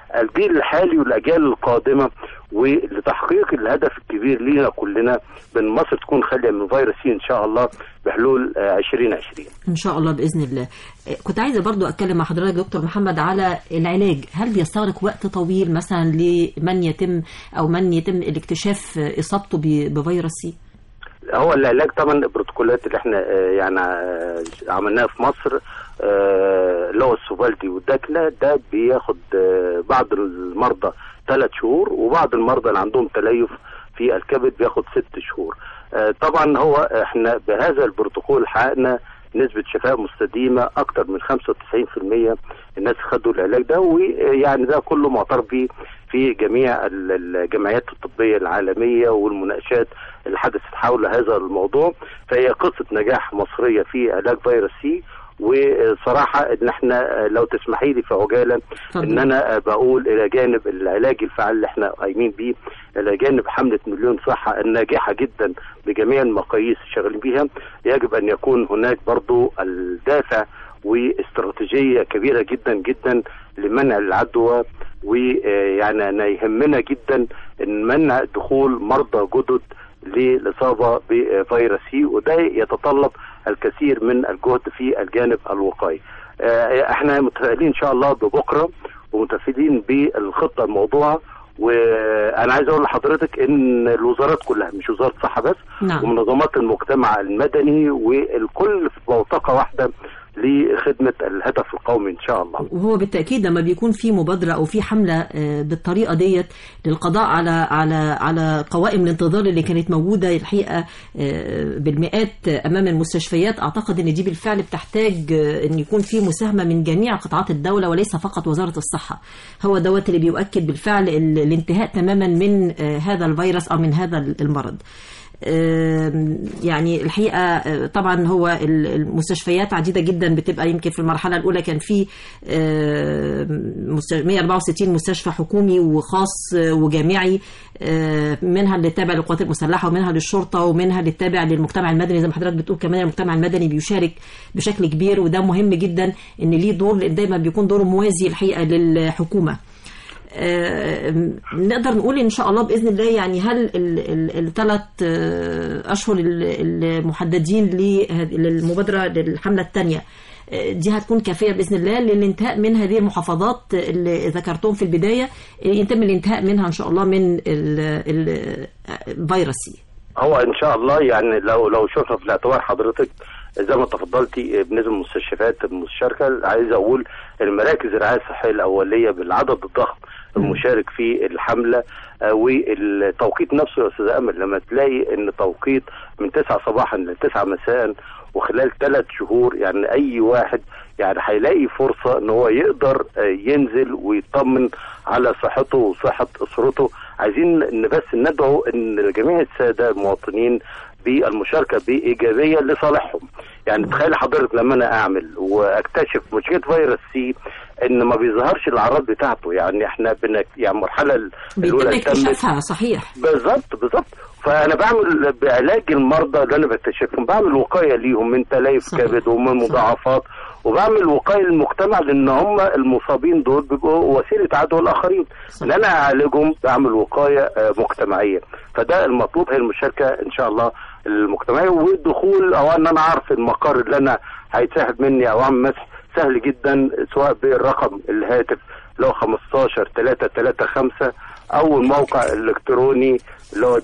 الجيل الحالي والاجيال القادمه ولتحقيق الهدف الكبير لينا كلنا بان مصر تكون خاليه من فيروس سي ان شاء الله بحلول آه، 2020 ان شاء الله باذن الله آه، كنت عايزه برضو اتكلم مع حضرتك دكتور محمد على العلاج هل بيستغرق وقت طويل مثلا لمن يتم او من يتم الاكتشاف آه، اصابته ب- بفيروس سي هو العلاج طبعا البروتوكولات اللي احنا آه، يعني آه، عملناها في مصر آه، اللي هو السوفالدي والداكلا ده بياخد آه، بعض المرضى ثلاث شهور وبعض المرضى اللي عندهم تليف في الكبد بياخد ست شهور آه، طبعا هو احنا بهذا البروتوكول حققنا نسبة شفاء مستديمة أكتر من 95% الناس خدوا العلاج ده ويعني ده كله معترف به في جميع ال- الجمعيات الطبية العالمية والمناقشات اللي حدثت حول هذا الموضوع فهي قصة نجاح مصرية في علاج فيروس سي وصراحة ان احنا لو تسمحي لي في عجالة اتفضل. ان انا بقول الى جانب العلاج الفعال اللي احنا قايمين بيه الى جانب حملة مليون صحة الناجحة جدا بجميع المقاييس شغالين بيها يجب ان يكون هناك برضو الدافع واستراتيجية كبيرة جدا جدا لمنع العدوى ويعني أنا يهمنا جدا ان منع دخول مرضى جدد للإصابة بفيروس سي وده يتطلب الكثير من الجهد في الجانب الوقائي آه، احنا متفائلين ان شاء الله ببكره ومتفائلين بالخطه الموضوعه وانا عايز اقول لحضرتك ان الوزارات كلها مش وزاره الصحه بس نعم. ومنظمات المجتمع المدني والكل في بوتقه واحده لخدمه الهدف القومي ان شاء الله وهو بالتاكيد لما بيكون في مبادره او في حمله آه، بالطريقه ديت للقضاء على على على قوائم الانتظار اللي كانت موجوده الحقيقه آه، بالمئات امام المستشفيات اعتقد ان دي بالفعل بتحتاج آه، ان يكون في مساهمه من جميع قطاعات الدوله وليس فقط وزاره الصحه هو دوت اللي بيؤكد بالفعل ال- الانتهاء تماما من آه، هذا الفيروس او من هذا المرض آم، يعني الحقيقه آه، طبعا هو ال- المستشفيات عديده جدا بتبقى يمكن في المرحله الاولى كان في آم، مست- 164 مستشفى حكومي وخاص آه، وجامعي آه، منها اللي تابع للقوات المسلحه ومنها للشرطه ومنها اللي تابع للمجتمع المدني زي ما حضرتك بتقول كمان المجتمع المدني بيشارك بشكل كبير وده مهم جدا ان ليه دور لان دايما بيكون دوره موازي الحقيقه للحكومه آه، نقدر نقول ان شاء الله باذن الله يعني هل الثلاث اشهر ال- المحددين لهذه- للمبادره للحمله الثانيه دي هتكون كافيه باذن الله للانتهاء من هذه المحافظات اللي ذكرتهم في البدايه يتم الانتهاء منها ان شاء الله من ال- ال- الفيروس سي هو ان شاء الله يعني لو لو شفنا في الاعتبار حضرتك زي ما تفضلتي بالنسبه للمستشفيات المشاركه عايز اقول المراكز الرعايه الصحيه الاوليه بالعدد الضخم المشارك في الحمله آه، والتوقيت نفسه يا استاذ امل لما تلاقي ان توقيت من 9 صباحا ل 9 مساء وخلال ثلاث شهور يعني اي واحد يعني هيلاقي فرصه ان هو يقدر آه، ينزل ويطمن على صحته وصحه اسرته عايزين ان بس ندعو ان جميع الساده المواطنين بالمشاركه بايجابيه لصالحهم يعني تخيل حضرتك لما انا اعمل واكتشف مشكله فيروس سي ان ما بيظهرش الاعراض بتاعته يعني احنا بنك يعني المرحله ال- بيتم الاولى تمت اكتشافها صحيح بالظبط بالظبط فانا بعمل بعلاج المرضى اللي انا بكتشفهم بعمل وقايه ليهم من تليف صحيح. كبد ومن مضاعفات وبعمل وقايه للمجتمع لان هم المصابين دول بيبقوا وسيله عدوى الاخرين صح. ان انا اعالجهم بعمل وقايه آه، مجتمعيه فده المطلوب هي المشاركه ان شاء الله المجتمعيه والدخول او ان انا اعرف المقر اللي انا هيتسحب مني او اعمل مسح سهل جدا سواء بالرقم الهاتف اللي هو 15 335 او الموقع الالكتروني اللي هو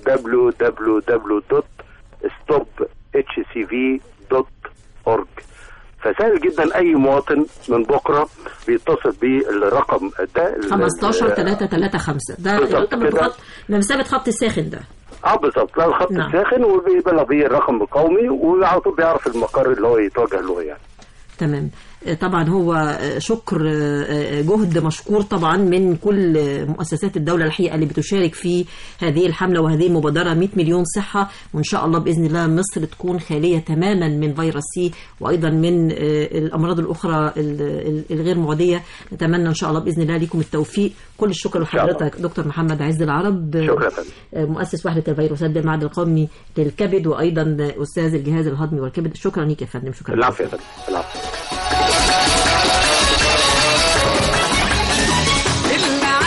www.stophcv.org فسهل جدا اي مواطن من بكره بيتصل بالرقم ده ال- 15 335 ده بالظبط يعتبر كده. بخط بمثابه خط الساخن ده اه بالظبط لا الخط نعم. الساخن وبيبلغ بيه الرقم القومي وعلى طول بيعرف المقر اللي هو يتوجه له يعني تمام طبعا هو شكر جهد مشكور طبعا من كل مؤسسات الدولة الحقيقة اللي بتشارك في هذه الحملة وهذه المبادرة 100 مليون صحة وإن شاء الله بإذن الله مصر تكون خالية تماما من فيروس سي وأيضا من الأمراض الأخرى الغير معدية نتمنى إن شاء الله بإذن الله لكم التوفيق كل الشكر شاء الله. لحضرتك دكتور محمد عز العرب شكرا فندم. مؤسس وحدة الفيروسات بالمعهد القومي للكبد وأيضا أستاذ الجهاز الهضمي والكبد شكرا لك يا فندم شكرا العفو يا فندم العفو اللي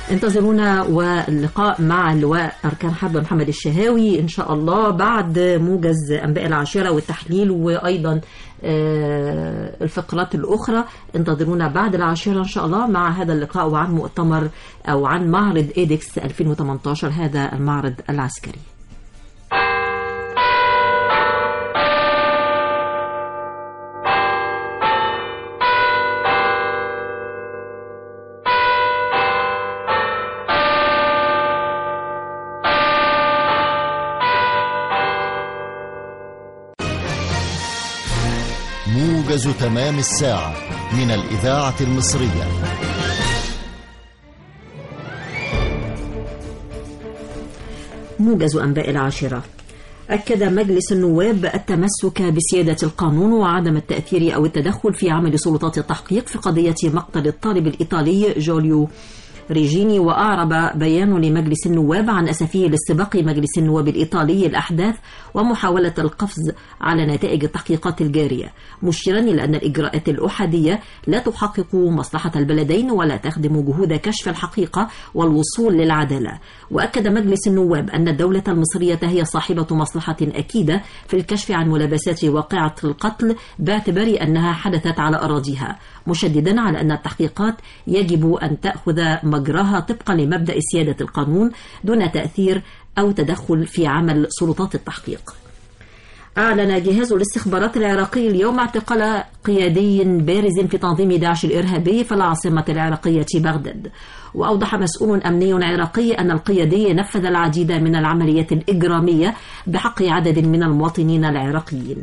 انتظرونا واللقاء مع اللواء أركان حرب محمد الشهاوي إن شاء الله بعد موجز أنباء العاشرة والتحليل وأيضا آه، الفقرات الأخرى انتظرونا بعد العاشرة إن شاء الله مع هذا اللقاء وعن مؤتمر أو عن معرض إيدكس 2018 هذا المعرض العسكري موجز تمام الساعة من الإذاعة المصرية موجز أنباء العاشرة أكد مجلس النواب التمسك بسيادة القانون وعدم التأثير أو التدخل في عمل سلطات التحقيق في قضية مقتل الطالب الإيطالي جوليو ريجيني وأعرب بيان لمجلس النواب عن أسفه لاستباق مجلس النواب الإيطالي الأحداث ومحاولة القفز على نتائج التحقيقات الجارية مشيرا إلى أن الإجراءات الأحادية لا تحقق مصلحة البلدين ولا تخدم جهود كشف الحقيقة والوصول للعدالة وأكد مجلس النواب أن الدولة المصرية هي صاحبة مصلحة أكيدة في الكشف عن ملابسات واقعة القتل باعتبار أنها حدثت على أراضيها مشددا على أن التحقيقات يجب أن تأخذ مجراها طبقا لمبدأ سيادة القانون دون تأثير أو تدخل في عمل سلطات التحقيق أعلن جهاز الاستخبارات العراقي اليوم اعتقال قيادي بارز في تنظيم داعش الإرهابي في العاصمة العراقية بغداد وأوضح مسؤول أمني عراقي أن القيادي نفذ العديد من العمليات الإجرامية بحق عدد من المواطنين العراقيين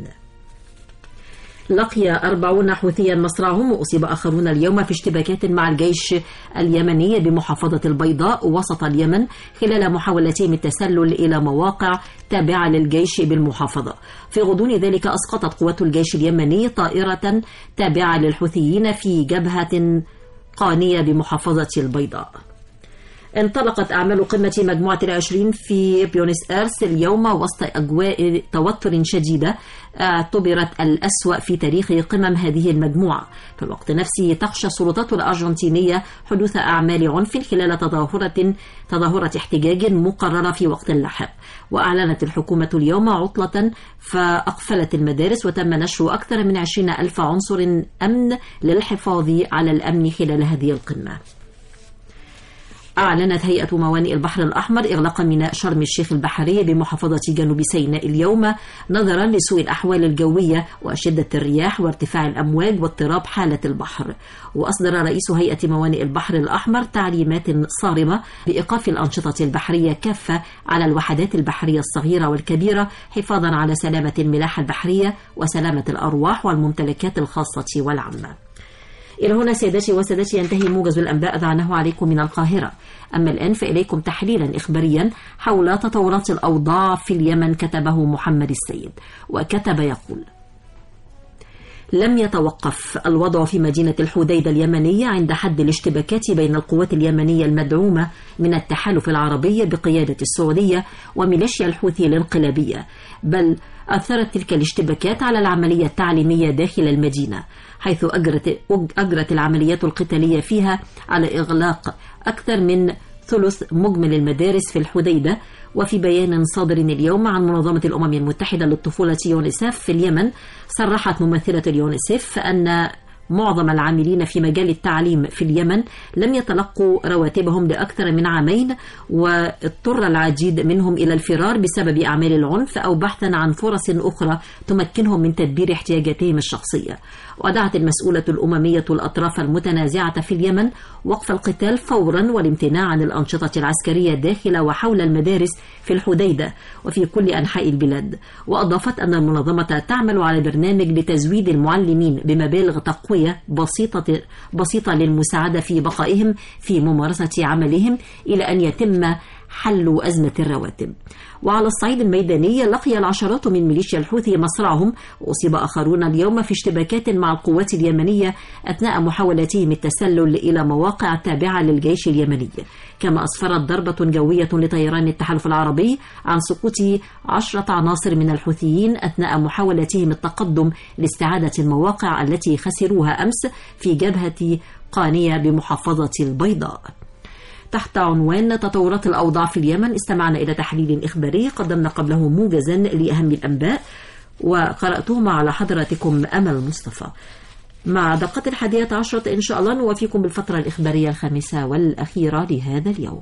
لقي أربعون حوثيا مصرعهم وأصيب آخرون اليوم في اشتباكات مع الجيش اليمني بمحافظة البيضاء وسط اليمن خلال محاولتهم التسلل إلى مواقع تابعة للجيش بالمحافظة في غضون ذلك أسقطت قوات الجيش اليمني طائرة تابعة للحوثيين في جبهة قانية بمحافظة البيضاء انطلقت أعمال قمة مجموعة العشرين في بيونس إيرس اليوم وسط أجواء توتر شديدة اعتبرت الأسوأ في تاريخ قمم هذه المجموعة في الوقت نفسه تخشى السلطات الأرجنتينية حدوث أعمال عنف خلال تظاهرة تظاهرة احتجاج مقررة في وقت لاحق وأعلنت الحكومة اليوم عطلة فأقفلت المدارس وتم نشر أكثر من عشرين ألف عنصر أمن للحفاظ على الأمن خلال هذه القمة أعلنت هيئة موانئ البحر الأحمر إغلاق ميناء شرم الشيخ البحري بمحافظة جنوب سيناء اليوم نظرا لسوء الأحوال الجوية وشدة الرياح وارتفاع الأمواج واضطراب حالة البحر وأصدر رئيس هيئة موانئ البحر الأحمر تعليمات صارمة بإيقاف الأنشطة البحرية كافة على الوحدات البحرية الصغيرة والكبيرة حفاظا على سلامة الملاحة البحرية وسلامة الأرواح والممتلكات الخاصة والعامة إلى هنا سيداتي وسادتي ينتهي موجز الأنباء ذعناه عليكم من القاهرة أما الآن فإليكم تحليلا إخباريا حول تطورات الأوضاع في اليمن كتبه محمد السيد وكتب يقول لم يتوقف الوضع في مدينة الحديدة اليمنية عند حد الاشتباكات بين القوات اليمنية المدعومة من التحالف العربي بقيادة السعودية وميليشيا الحوثي الانقلابية بل أثرت تلك الاشتباكات على العملية التعليمية داخل المدينة حيث أجرت, أجرت العمليات القتالية فيها على إغلاق أكثر من ثلث مجمل المدارس في الحديدة وفي بيان صادر اليوم عن منظمة الأمم المتحدة للطفولة يونيسف في اليمن صرحت ممثلة اليونيسف أن معظم العاملين في مجال التعليم في اليمن لم يتلقوا رواتبهم لأكثر من عامين واضطر العديد منهم إلى الفرار بسبب أعمال العنف أو بحثا عن فرص أخرى تمكنهم من تدبير احتياجاتهم الشخصية ودعت المسؤولة الأممية الأطراف المتنازعة في اليمن وقف القتال فورا والامتناع عن الأنشطة العسكرية داخل وحول المدارس في الحديدة وفي كل أنحاء البلاد وأضافت أن المنظمة تعمل على برنامج لتزويد المعلمين بمبالغ تقوية بسيطة, بسيطة للمساعدة في بقائهم في ممارسة عملهم إلى أن يتم حل أزمة الرواتب وعلى الصعيد الميداني لقي العشرات من ميليشيا الحوثي مصرعهم وأصيب آخرون اليوم في اشتباكات مع القوات اليمنية أثناء محاولتهم التسلل إلى مواقع تابعة للجيش اليمني كما أسفرت ضربة جوية لطيران التحالف العربي عن سقوط عشرة عناصر من الحوثيين أثناء محاولتهم التقدم لاستعادة المواقع التي خسروها أمس في جبهة قانية بمحافظة البيضاء تحت عنوان تطورات الأوضاع في اليمن استمعنا إلى تحليل إخباري قدمنا قبله موجزا لأهم الأنباء وقرأتهما على حضراتكم أمل مصطفى مع دقة الحادية عشرة إن شاء الله نوافيكم بالفترة الإخبارية الخامسة والأخيرة لهذا اليوم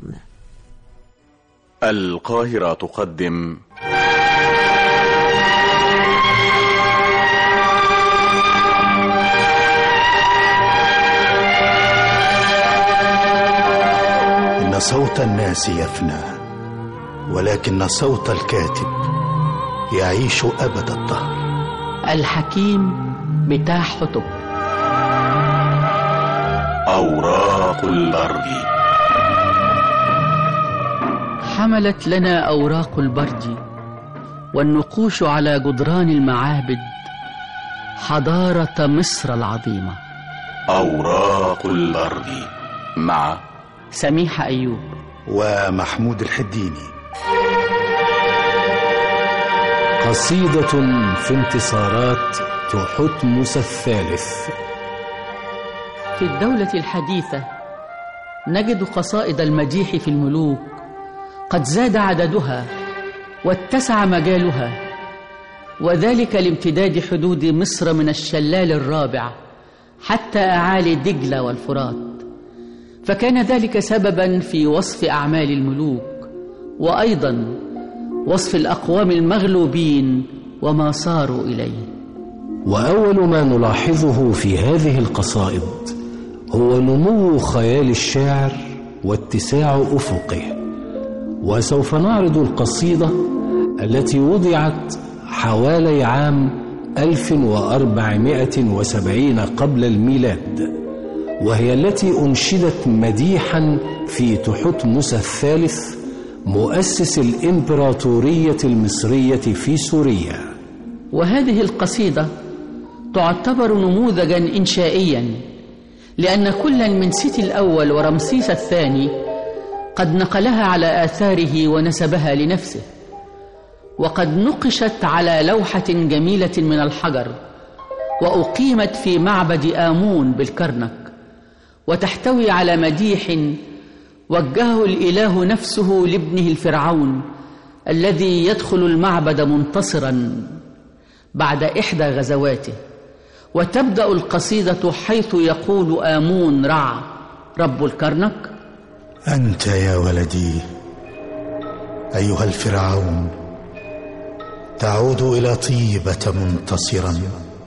القاهرة تقدم إن صوت الناس يفنى ولكن صوت الكاتب يعيش أبد الدهر الحكيم بتاع حطب أوراق البرد حملت لنا أوراق البرد والنقوش على جدران المعابد حضارة مصر العظيمة أوراق البرد مع سميحة أيوب ومحمود الحديني قصيدة في انتصارات تحتمس الثالث في الدولة الحديثة نجد قصائد المديح في الملوك قد زاد عددها واتسع مجالها وذلك لامتداد حدود مصر من الشلال الرابع حتى أعالي دجلة والفرات فكان ذلك سببا في وصف أعمال الملوك وأيضا وصف الأقوام المغلوبين وما صاروا إليه وأول ما نلاحظه في هذه القصائد هو نمو خيال الشاعر واتساع أفقه وسوف نعرض القصيدة التي وضعت حوالي عام 1470 قبل الميلاد وهي التي أنشدت مديحا في تحتمس الثالث مؤسس الإمبراطورية المصرية في سوريا وهذه القصيدة تعتبر نموذجا إنشائيا لأن كلا من سيتي الأول ورمسيس الثاني قد نقلها على آثاره ونسبها لنفسه وقد نقشت على لوحة جميلة من الحجر وأقيمت في معبد آمون بالكرنك وتحتوي على مديح وجهه الإله نفسه لابنه الفرعون الذي يدخل المعبد منتصرا بعد إحدى غزواته وتبدأ القصيدة حيث يقول آمون رع رب الكرنك أنت يا ولدي أيها الفرعون تعود إلى طيبة منتصرا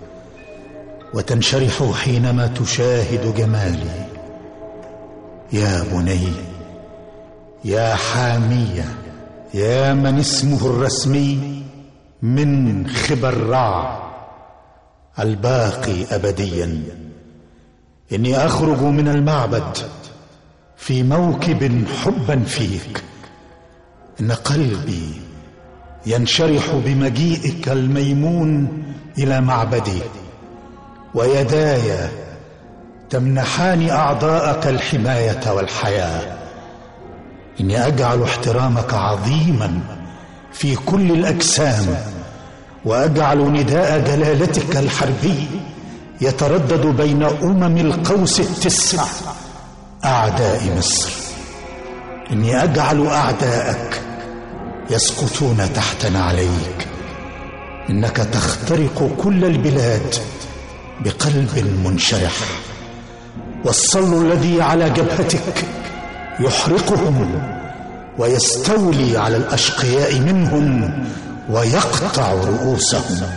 وتنشرح حينما تشاهد جمالي يا بني يا حامية يا من اسمه الرسمي من خبر رع الباقي أبديا إني أخرج من المعبد في موكب حبا فيك إن قلبي ينشرح بمجيئك الميمون إلى معبدي ويداي تمنحان أعضاءك الحماية والحياة إني أجعل احترامك عظيما في كل الأجسام وأجعل نداء جلالتك الحربي يتردد بين أمم القوس التسع أعداء مصر إني أجعل أعداءك يسقطون تحت نعليك إنك تخترق كل البلاد بقلب منشرح والصل الذي على جبهتك يحرقهم ويستولي على الاشقياء منهم ويقطع رؤوسهم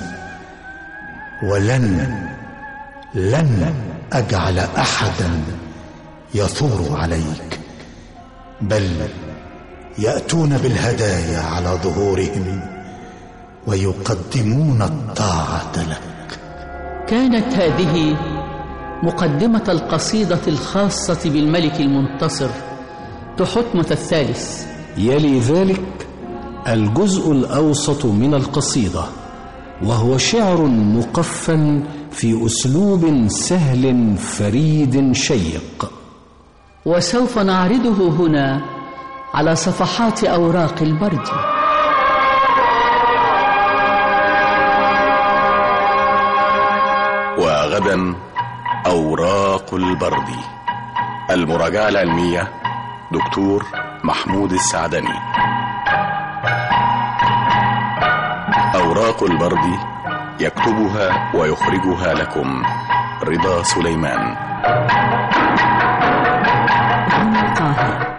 ولن لن اجعل احدا يثور عليك بل ياتون بالهدايا على ظهورهم ويقدمون الطاعه لك كانت هذه مقدمة القصيدة الخاصة بالملك المنتصر تحتمس الثالث يلي ذلك الجزء الأوسط من القصيدة وهو شعر مقفى في أسلوب سهل فريد شيق وسوف نعرضه هنا على صفحات أوراق البرد وغدا أوراق البرد المراجعة العلمية دكتور محمود السعدني أوراق البرد يكتبها ويخرجها لكم رضا سليمان من القاهرة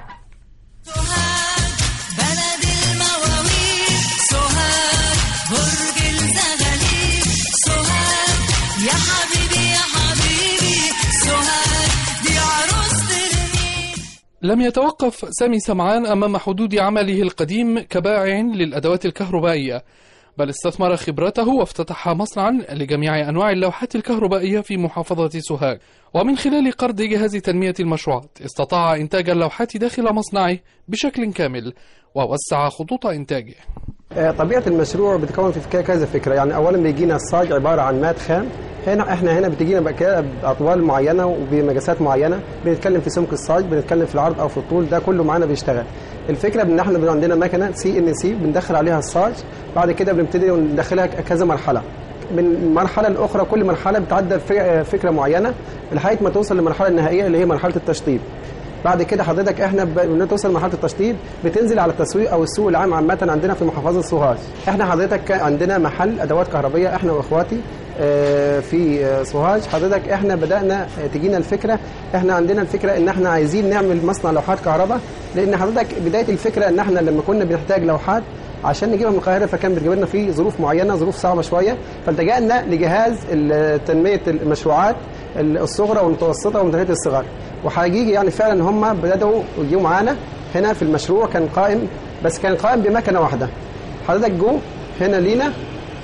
بلد المواويل سوهاج برج الزغاليل سوهاج يا حبيبي يا حبيبي سوهاج دي عروسة النيل لم يتوقف سامي سمعان أمام حدود عمله القديم كبائع للأدوات الكهربائية بل استثمر خبرته وافتتح مصنعا لجميع أنواع اللوحات الكهربائية في محافظة سوهاج ومن خلال قرض جهاز تنمية المشروعات استطاع إنتاج اللوحات داخل مصنعه بشكل كامل ووسع خطوط إنتاجه آه، طبيعة المشروع بتكون في فكرة كذا فكرة يعني أولا بيجينا الصاج عبارة عن ماد خام هنا احنا هنا بتجينا بقى كده بأطوال معينة وبمقاسات معينة بنتكلم في سمك الصاج بنتكلم في العرض أو في الطول ده كله معانا بيشتغل الفكرة ان احنا بيبقى عندنا مكنة سي ان سي بندخل عليها الصاج بعد كده بنبتدي ندخلها كذا مرحلة من المرحلة الأخرى كل مرحلة بتعدل في- فكرة معينة لحد ما توصل للمرحلة النهائية اللي هي مرحلة التشطيب بعد كده حضرتك احنا ب- لما توصل لمرحله التشطيب بتنزل على التسويق او السوق العام عامه عندنا في محافظه سوهاج احنا حضرتك كان عندنا محل ادوات كهربيه احنا واخواتي آه، في آه، سوهاج حضرتك احنا بدانا آه، تجينا الفكره احنا عندنا الفكره ان احنا عايزين نعمل مصنع لوحات كهرباء لان حضرتك بدايه الفكره ان احنا لما كنا بنحتاج لوحات عشان نجيبها من القاهره فكان بتجيب لنا في ظروف معينه ظروف صعبه شويه فالتجأنا لجهاز ال- تنميه المشروعات الصغرى والمتوسطه ومتناهيه الصغر وحقيقي يعني فعلا هم بداوا يجوا معانا هنا في المشروع كان قائم بس كان قائم بمكنه واحده حضرتك جو هنا لينا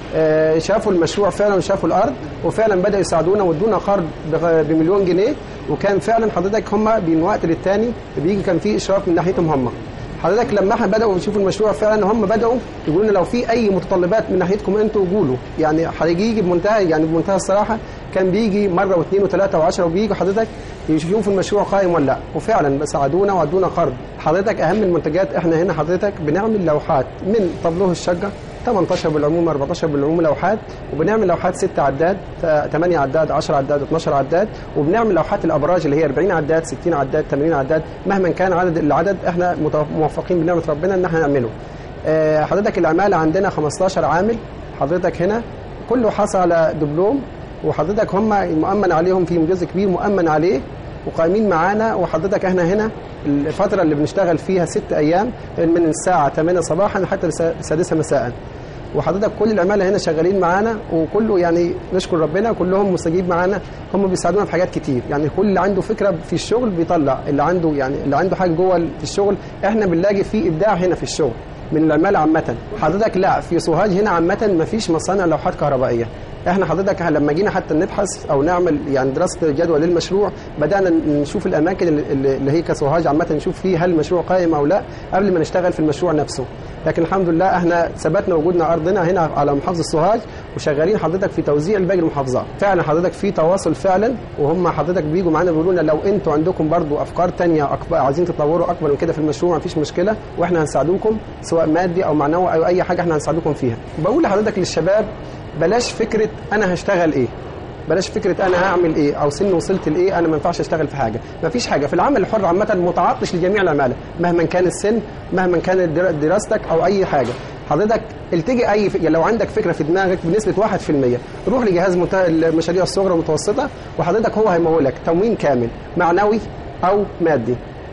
آه، شافوا المشروع فعلا وشافوا الارض وفعلا بداوا يساعدونا وادونا قرض بغ- بمليون جنيه وكان فعلا حضرتك هم من وقت للتاني بيجي كان في اشراف من ناحيتهم هم حضرتك لما احنا بداوا يشوفوا المشروع فعلا هم بداوا يقولوا لنا لو في اي متطلبات من ناحيتكم انتوا قولوا يعني هيجي بمنتهى يعني بمنتهى الصراحه كان بيجي مره واثنين وثلاثه وعشره وبيجوا حضرتك يشوفوا المشروع قائم ولا لا وفعلا ساعدونا وادونا قرض حضرتك اهم المنتجات احنا هنا حضرتك بنعمل لوحات من طبلوه الشقه 18 بالعموم 14 بالعموم لوحات وبنعمل لوحات 6 عداد 8 عداد 10 عداد 12 عداد وبنعمل لوحات الابراج اللي هي 40 عداد 60 عداد 80 عداد مهما كان عدد العدد احنا متو- موفقين بنعمه ربنا ان احنا نعمله آه، حضرتك العماله عندنا 15 عامل حضرتك هنا كله حصل على دبلوم وحضرتك هم مؤمن عليهم في جزء كبير مؤمن عليه وقايمين معانا وحضرتك احنا هنا الفتره اللي بنشتغل فيها ست ايام من الساعه 8 صباحا حتى السادسه مساء وحضرتك كل العماله هنا شغالين معانا وكله يعني نشكر ربنا كلهم مستجيب معانا هم بيساعدونا في حاجات كتير يعني كل اللي عنده فكره في الشغل بيطلع اللي عنده يعني اللي عنده حاجه جوه في الشغل احنا بنلاقي فيه ابداع هنا في الشغل من العماله عامه حضرتك لا في سوهاج هنا عامه ما فيش مصانع لوحات كهربائيه احنا حضرتك لما جينا حتى نبحث او نعمل يعني دراسه جدوى للمشروع بدانا نشوف الاماكن اللي اللي هي كسوهاج عامه نشوف فيه هل المشروع قائم او لا قبل ما نشتغل في المشروع نفسه لكن الحمد لله احنا ثبتنا وجودنا ارضنا هنا على محافظه سوهاج وشغالين حضرتك في توزيع لباقي المحافظات فعلا حضرتك في تواصل فعلا وهم حضرتك بيجوا معانا بيقولوا لنا لو انتوا عندكم برضو افكار تانية أكبر عايزين تطوروا اكبر من كده في المشروع مفيش مشكله واحنا هنساعدوكم سواء مادي او معنوي او اي حاجه احنا هنساعدوكم فيها بقول لحضرتك للشباب بلاش فكره انا هشتغل ايه بلاش فكره انا هعمل ايه او سن وصلت لايه انا ما ينفعش اشتغل في حاجه ما فيش حاجه في العمل الحر عامه متعطش لجميع العماله مهما كان السن مهما كانت در- دراستك او اي حاجه حضرتك التجي اي ف... يعني لو عندك فكره في دماغك بنسبه 1% روح لجهاز مت... المشاريع الصغرى والمتوسطه وحضرتك هو هيمولك تموين كامل معنوي او مادي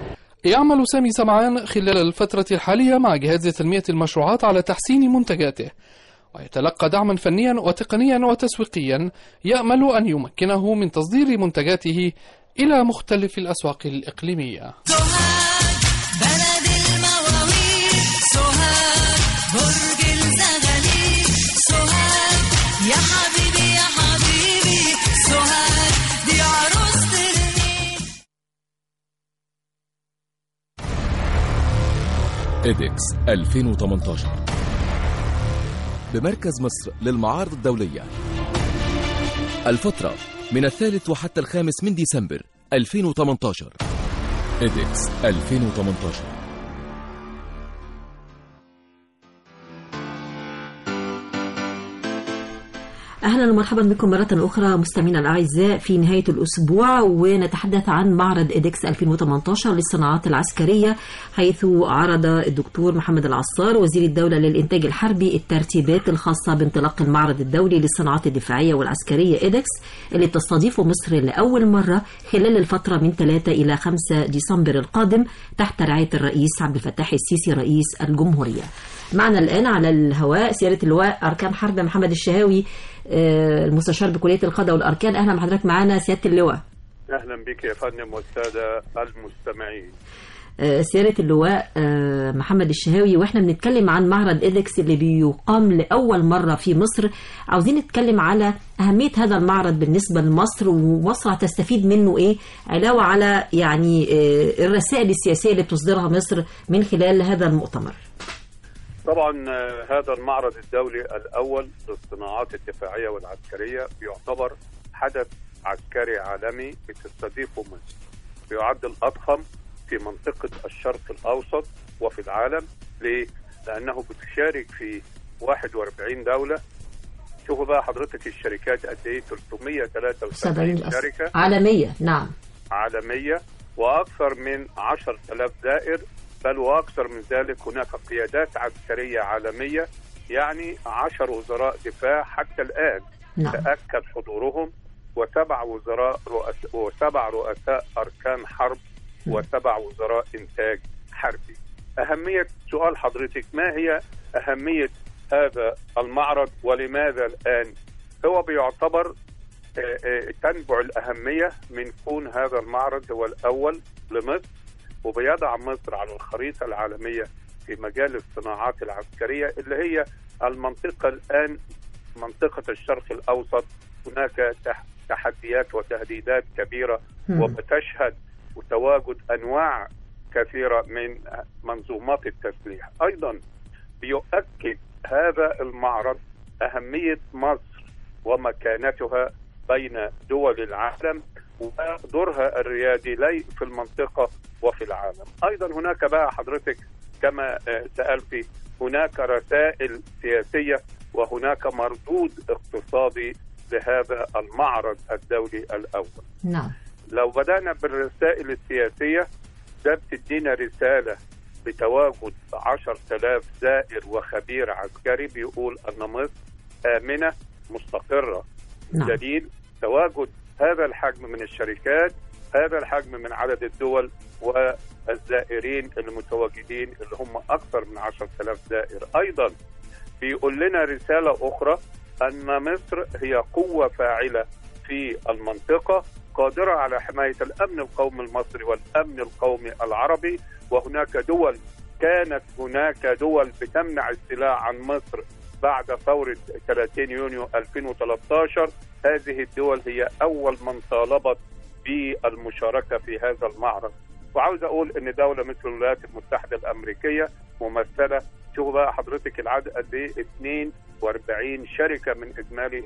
يعمل سامي سمعان خلال الفترة الحالية مع جهاز تنمية المشروعات على تحسين منتجاته ويتلقى دعما فنيا وتقنيا وتسويقيا يأمل أن يمكنه من تصدير منتجاته إلى مختلف الأسواق الإقليمية بلد المواويل سوهاج برج الزغاليل سوهاج يا حبيبي يا حبيبي سوهاج دي عروسة النيل إيدكس 2018 بمركز مصر للمعارض الدولية الفترة من الثالث وحتى الخامس من ديسمبر 2018 إيدكس 2018 أهلا ومرحبا بكم مرة أخرى مستمعينا الأعزاء في نهاية الأسبوع ونتحدث عن معرض إيدكس 2018 للصناعات العسكرية حيث عرض الدكتور محمد العصار وزير الدولة للإنتاج الحربي الترتيبات الخاصة بانطلاق المعرض الدولي للصناعات الدفاعية والعسكرية إيدكس اللي بتستضيفه مصر لأول مرة خلال الفترة من 3 إلى 5 ديسمبر القادم تحت رعاية الرئيس عبد الفتاح السيسي رئيس الجمهورية معنا الآن على الهواء سيادة اللواء أركان حرب محمد الشهاوي آه، المستشار بكلية القضاء والأركان أهلا بحضرتك معنا سيادة اللواء اهلا بك يا فندم والساده المستمعين آه، سيادة اللواء آه، محمد الشهاوي واحنا بنتكلم عن معرض إيدكس اللي بيقام لأول مرة في مصر عاوزين نتكلم على أهمية هذا المعرض بالنسبة لمصر ومصر هتستفيد منه إيه علاوة على يعني آه، الرسائل السياسية اللي بتصدرها مصر من خلال هذا المؤتمر طبعا آه، هذا المعرض الدولي الاول للصناعات الدفاعيه والعسكريه يعتبر حدث عسكري عالمي بتستضيفه مصر بيعد الاضخم في منطقه الشرق الاوسط وفي العالم ليه؟ لانه بتشارك في 41 دوله شوفوا بقى حضرتك الشركات قد ايه 373 70 شركه عالمية نعم عالمية وأكثر من 10000 زائر بل وأكثر من ذلك هناك قيادات عسكرية عالمية يعني عشر وزراء دفاع حتى الآن نعم. تأكد حضورهم وسبع وزراء رؤس وسبع رؤساء أركان حرب وسبع وزراء إنتاج حربي أهمية سؤال حضرتك ما هي أهمية هذا المعرض ولماذا الآن هو بيعتبر آه، آه، تنبع الأهمية من كون هذا المعرض هو الأول لمصر وبيضع مصر على الخريطة العالمية في مجال الصناعات العسكرية اللي هي المنطقة الآن منطقة الشرق الأوسط هناك تح- تحديات وتهديدات كبيرة مم. وبتشهد تواجد أنواع كثيرة من منظومات التسليح أيضا بيؤكد هذا المعرض أهمية مصر ومكانتها بين دول العالم ودورها الريادي لي في المنطقة وفي العالم أيضا هناك بقى حضرتك كما آه، سألتي هناك رسائل سياسية وهناك مردود اقتصادي لهذا المعرض الدولي الأول نعم لو بدأنا بالرسائل السياسية ده بتدينا رسالة بتواجد 10000 زائر وخبير عسكري بيقول أن مصر آمنة مستقرة نعم. دليل تواجد هذا الحجم من الشركات هذا الحجم من عدد الدول والزائرين المتواجدين اللي هم أكثر من 10000 زائر أيضا بيقول لنا رسالة أخرى أن مصر هي قوة فاعلة في المنطقة قادرة على حماية الأمن القومي المصري والأمن القومي العربي وهناك دول كانت هناك دول بتمنع السلاح عن مصر بعد ثورة 30 يونيو 2013 هذه الدول هي أول من طالبت بالمشاركة في هذا المعرض وعاوز أقول أن دولة مثل الولايات المتحدة الأمريكية ممثلة شوفوا بقى حضرتك العدد قد إيه 42 شركة من إجمالي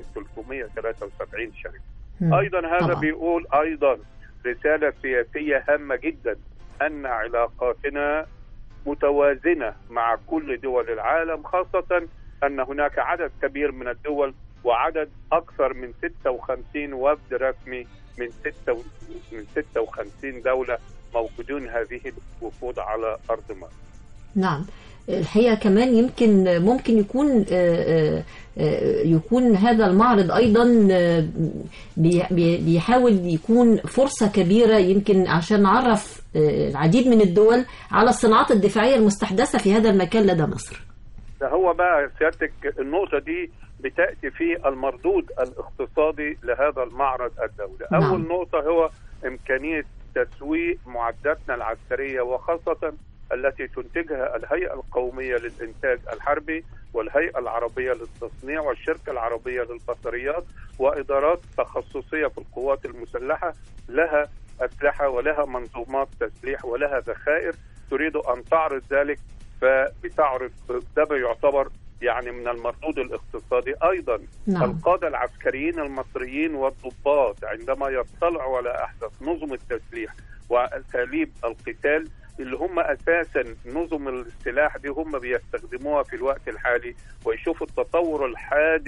373 شركة مم. ايضا هذا طبعا. بيقول ايضا رساله سياسيه هامه جدا ان علاقاتنا متوازنه مع كل دول العالم خاصه ان هناك عدد كبير من الدول وعدد اكثر من 56 وفد رسمي من 6 من 56 دوله موجودون هذه الوفود على ارض مصر. نعم الحقيقة كمان يمكن ممكن يكون آه، آه، يكون هذا المعرض أيضا آه، بي- بي- بيحاول يكون فرصة كبيرة يمكن عشان نعرف آه، العديد من الدول على الصناعات الدفاعية المستحدثة في هذا المكان لدى مصر ده هو بقى سيادتك النقطة دي بتأتي في المردود الاقتصادي لهذا المعرض الدولي نعم. أول نقطة هو إمكانية تسويق معداتنا العسكرية وخاصة التي تنتجها الهيئة القومية للإنتاج الحربي والهيئة العربية للتصنيع والشركة العربية للبصريات وإدارات تخصصية في القوات المسلحة لها أسلحة ولها منظومات تسليح ولها ذخائر تريد أن تعرض ذلك فبتعرض ده بيعتبر يعني من المردود الاقتصادي ايضا نعم. القاده العسكريين المصريين والضباط عندما يطلعوا على احدث نظم التسليح واساليب القتال اللي هم اساسا نظم السلاح دي هم بيستخدموها في الوقت الحالي ويشوفوا التطور الحادث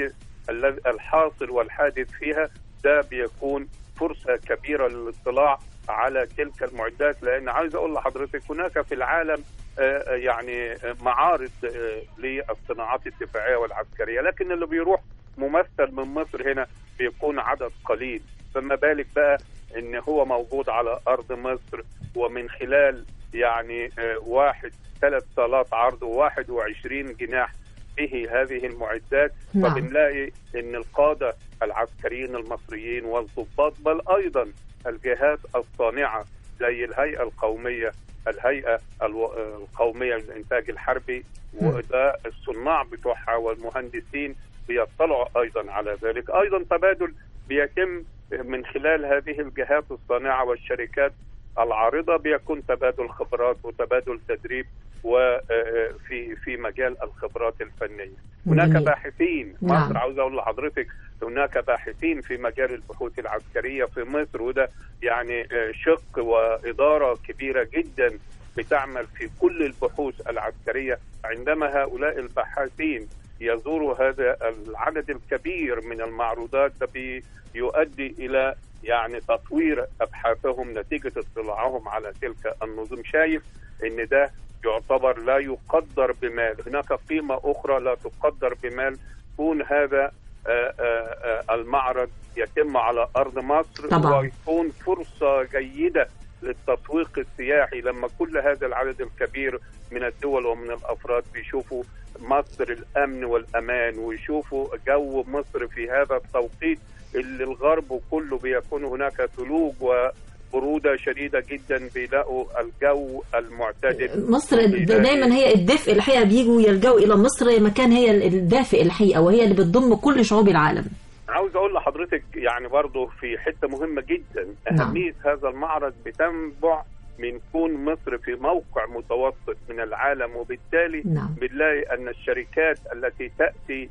الذي الحاصل والحادث فيها ده بيكون فرصه كبيره للاطلاع على تلك المعدات لان عايز اقول لحضرتك هناك في العالم آه، يعني آه، معارض آه، للصناعات الدفاعيه والعسكريه لكن اللي بيروح ممثل من مصر هنا بيكون عدد قليل فما بالك بقى ان هو موجود على ارض مصر ومن خلال يعني آه، واحد ثلاث صالات عرض و21 جناح به هذه المعدات نعم. فبنلاقي ان القاده العسكريين المصريين والضباط بل ايضا الجهات الصانعه زي الهيئه القوميه الهيئه الو- القوميه للانتاج الحربي وده الصناع بتوعها والمهندسين بيطلعوا ايضا على ذلك ايضا تبادل بيتم من خلال هذه الجهات الصانعه والشركات العارضه بيكون تبادل خبرات وتبادل تدريب وفي في مجال الخبرات الفنيه هناك جميل. باحثين نعم. مصر عاوز اقول لحضرتك هناك باحثين في مجال البحوث العسكريه في مصر وده يعني آه، شق واداره كبيره جدا بتعمل في كل البحوث العسكريه عندما هؤلاء الباحثين يزوروا هذا العدد الكبير من المعروضات ده بيؤدي الى يعني تطوير ابحاثهم نتيجه اطلاعهم على تلك النظم شايف ان ده يعتبر لا يقدر بمال هناك قيمه اخرى لا تقدر بمال كون هذا آه، آه، آه، المعرض يتم على ارض مصر طبعاً. ويكون فرصه جيده للتسويق السياحي لما كل هذا العدد الكبير من الدول ومن الافراد بيشوفوا مصر الامن والامان ويشوفوا جو مصر في هذا التوقيت اللي الغرب كله بيكون هناك ثلوج وبروده شديده جدا بيلاقوا الجو المعتدل مصر د- دايما هي الدفء الحقيقه بيجوا يلجأوا الى مصر مكان هي الدافئ الحقيقه وهي اللي بتضم كل شعوب العالم عاوز اقول لحضرتك يعني برضه في حته مهمه جدا نعم. اهميه هذا المعرض بتنبع من كون مصر في موقع متوسط من العالم وبالتالي نعم. بنلاقي ان الشركات التي تاتي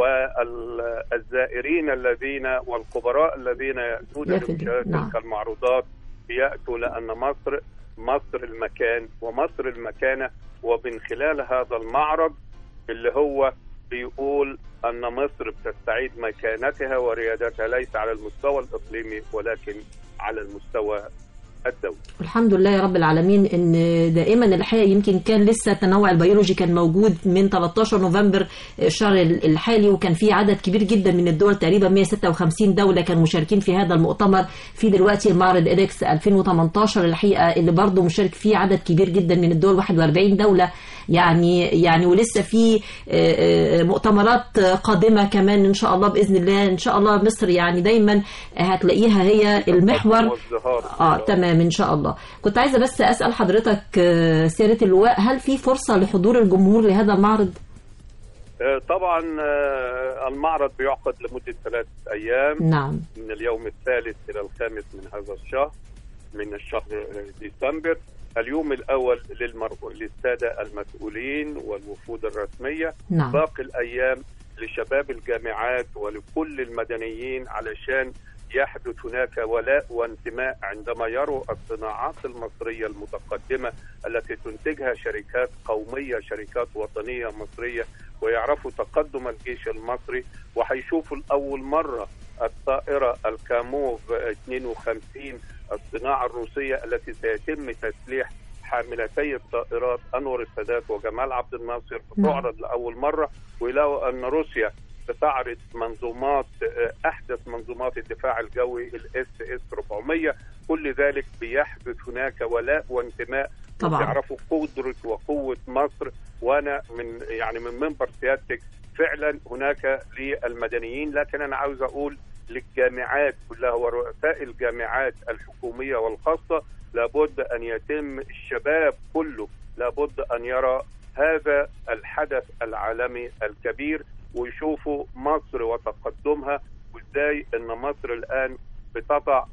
والزائرين الذين والخبراء الذين ياتون يفد- لمشاهده نعم. تلك المعروضات بياتوا لان مصر مصر المكان ومصر المكانه ومن خلال هذا المعرض اللي هو بيقول ان مصر بتستعيد مكانتها وريادتها ليس على المستوى الاقليمي ولكن على المستوى الدولي. الحمد لله يا رب العالمين ان دائما الحقيقه يمكن كان لسه التنوع البيولوجي كان موجود من 13 نوفمبر الشهر الحالي وكان في عدد كبير جدا من الدول تقريبا 156 دوله كانوا مشاركين في هذا المؤتمر في دلوقتي المعرض ادكس 2018 الحقيقه اللي برضه مشارك فيه عدد كبير جدا من الدول 41 دوله يعني يعني ولسه في آه، آه، مؤتمرات قادمه كمان ان شاء الله باذن الله ان شاء الله مصر يعني دايما هتلاقيها هي المحور والزهار اه تمام ان شاء الله كنت عايزه بس اسال حضرتك آه، سياده اللواء هل في فرصه لحضور الجمهور لهذا المعرض آه، طبعا آه، المعرض بيعقد لمده ثلاث ايام نعم من اليوم الثالث الى الخامس من هذا الشهر من الشهر آه، ديسمبر اليوم الاول للمر... للساده المسؤولين والوفود الرسميه نعم. باقي الايام لشباب الجامعات ولكل المدنيين علشان يحدث هناك ولاء وانتماء عندما يروا الصناعات المصريه المتقدمه التي تنتجها شركات قوميه شركات وطنيه مصريه ويعرفوا تقدم الجيش المصري وهيشوفوا لاول مره الطائره الكاموف 52 الصناعه الروسيه التي سيتم تسليح حاملتي الطائرات انور السادات وجمال عبد الناصر تعرض لاول مره ويلاقوا ان روسيا بتعرض منظومات آه، احدث منظومات الدفاع الجوي الاس اس 400 كل ذلك بيحدث هناك ولاء وانتماء طبعاً. يعرفوا قدره وقوه مصر وانا من يعني من منبر سيادتك فعلا هناك للمدنيين لكن انا عاوز اقول للجامعات كلها ورؤساء الجامعات الحكوميه والخاصه لابد ان يتم الشباب كله لابد ان يرى هذا الحدث العالمي الكبير ويشوفوا مصر وتقدمها وازاي ان مصر الان بتضع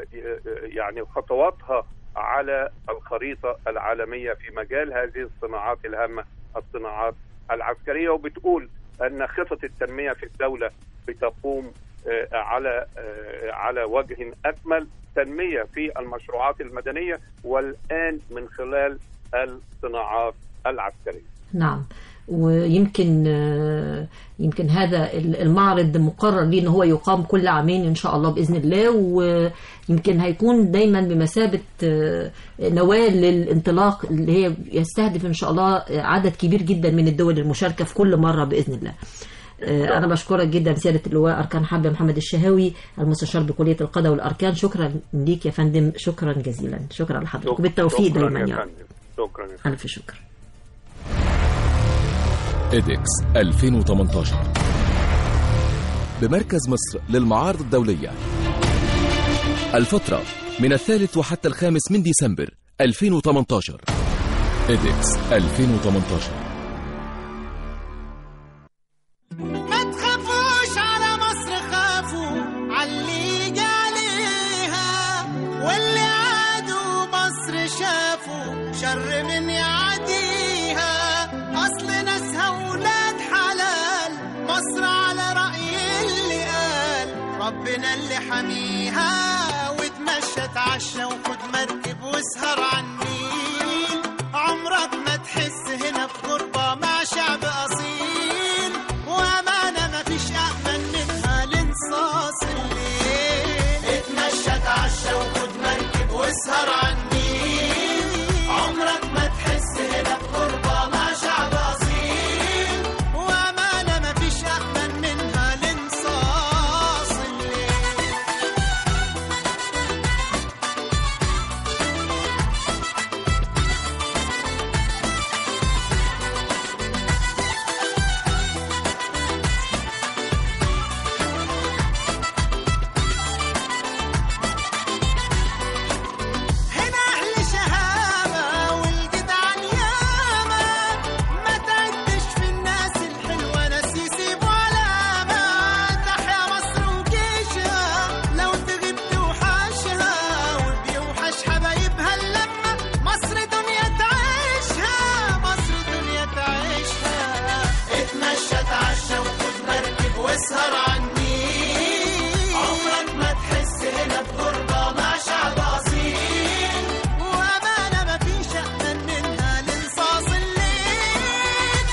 يعني خطواتها على الخريطه العالميه في مجال هذه الصناعات الهامه الصناعات العسكريه وبتقول ان خطه التنميه في الدوله بتقوم آه، على آه، على وجه اكمل تنميه في المشروعات المدنيه والان من خلال الصناعات العسكريه. نعم ويمكن آه، يمكن هذا ال- المعرض مقرر ليه ان هو يقام كل عامين ان شاء الله باذن الله ويمكن هيكون دايما بمثابه آه، نواه للانطلاق اللي هي يستهدف ان شاء الله عدد كبير جدا من الدول المشاركه في كل مره باذن الله. آه، أنا بشكرك جدا سيادة اللواء أركان حرب محمد الشهاوي المستشار بكلية القضاء والأركان شكرا ليك يا فندم شكرا جزيلا شكرا لحضرتك وبالتوفيق شكراً دايما يا رب فندم. شكرا يا ألف شكر إيدكس 2018 بمركز مصر للمعارض الدولية الفترة من الثالث وحتى الخامس من ديسمبر 2018 إيدكس 2018 ما تخافوش على مصر خافوا عاللي جه عليها واللي عادوا مصر شافوا شر من يعديها اصل ناسها ولاد حلال مصر على رأي اللي قال ربنا اللي حميها وتمشى تعشى وخد مركب واسهر على النيل عمرك ما تحس هنا بغربة مع شعب أصيل وأمانة مفيش أأمن منها لانصاص الليل اتمشى تعشى وخد مركب واسهر على النيل عمرك ما تحس هنا بغربة مع شعب أصيل وأمانة مفيش أأمن منها لانصاص الليل هنا أهل شهامة والجدعان ياما ما تعدش في الناس الحلوة ناس يسيبوا علامة تحيا مصر وجيشها لو تغيب توحشها وبيوحش حبايبها اللمة مصر دنيا تعيشها مصر دنيا تعيشها اتمشى تعشى وخد مركب واسهر على النيل عمرك ما تحس هنا بغربة مع شعب أصيل وأمانة مفيش أأمن منها لانصاص الليل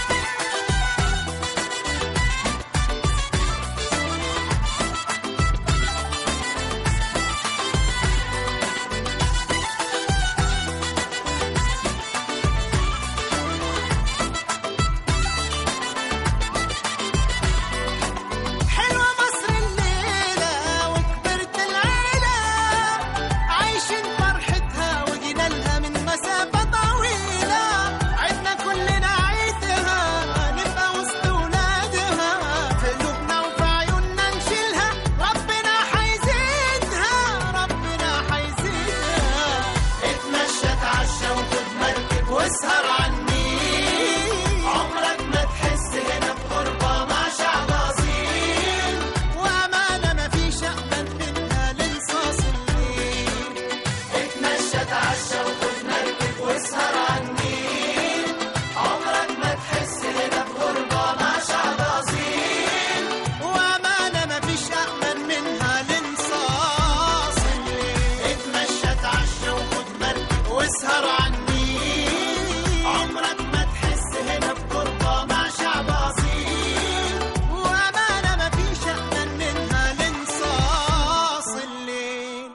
حلوة مصر الليلة وكبرت العيلة عايشين فرحتها وجنالها من مسافة طويلة عدنا كلنا عيدها نبقى وسط ولادها في قلوبنا وفي عيوننا نشيلها ربنا حيزيدها ربنا حيزيدها اتمشى تعشى وخد مركب واسهر على النيل عمرك ما تحس هنا بغربة مع شعب أصيل وأمانة مفيش أأمن منها لانصاص الليل اتمشى تعشى وخد مركب واسهر على النيل عمرك ما تحس هنا بغربة مع شعب أصيل وأمانة مفيش أأمن منها لانصاص الليل اتمشى تعشى وخد مركب واسهر على النيل عمرك ما تحس هنا بغربة مع شعب أصيل وأمانة مفيش أأمن منها لانصاص الليل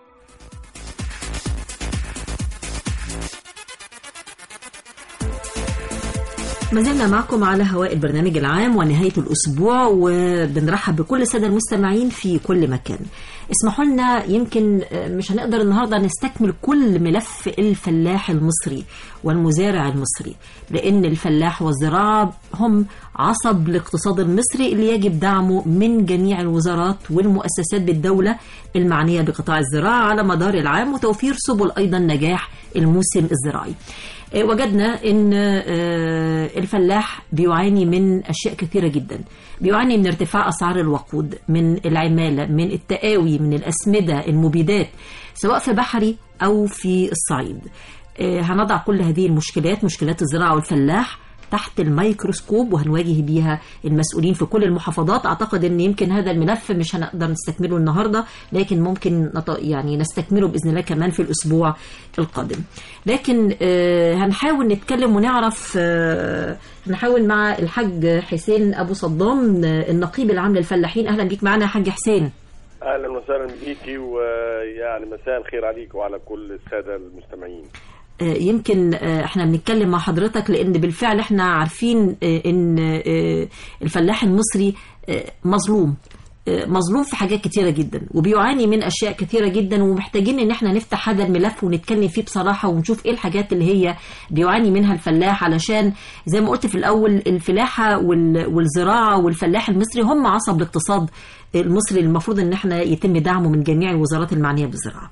ما زلنا معكم على هواء البرنامج العام ونهاية الأسبوع وبنرحب بكل السادة المستمعين في كل مكان اسمحوا لنا يمكن مش هنقدر النهاردة نستكمل كل ملف الفلاح المصري والمزارع المصري لأن الفلاح والزراعة هم عصب الاقتصاد المصري اللي يجب دعمه من جميع الوزارات والمؤسسات بالدولة المعنية بقطاع الزراعة على مدار العام وتوفير سبل أيضا نجاح الموسم الزراعي آه، وجدنا ان آه، الفلاح بيعاني من اشياء كثيره جدا بيعاني من ارتفاع اسعار الوقود من العماله من التقاوي من الاسمده المبيدات سواء في بحري او في الصعيد آه، هنضع كل هذه المشكلات مشكلات الزراعه والفلاح تحت الميكروسكوب وهنواجه بيها المسؤولين في كل المحافظات اعتقد ان يمكن هذا الملف مش هنقدر نستكمله النهارده لكن ممكن نط... يعني نستكمله باذن الله كمان في الاسبوع القادم لكن آه، هنحاول نتكلم ونعرف آه، نحاول مع الحاج حسين ابو صدام آه، النقيب العام للفلاحين اهلا بيك معنا يا حاج حسين اهلا وسهلا بيكي ويعني مساء الخير عليك وعلى كل الساده المستمعين آه، يمكن آه، احنا بنتكلم مع حضرتك لان بالفعل احنا عارفين آه، ان آه، الفلاح المصري آه، مظلوم آه، مظلوم في حاجات كتيرة جدا وبيعاني من أشياء كتيرة جدا ومحتاجين إن احنا نفتح هذا الملف ونتكلم فيه بصراحة ونشوف إيه الحاجات اللي هي بيعاني منها الفلاح علشان زي ما قلت في الأول الفلاحة وال- والزراعة والفلاح المصري هم عصب الاقتصاد المصري المفروض إن احنا يتم دعمه من جميع الوزارات المعنية بالزراعة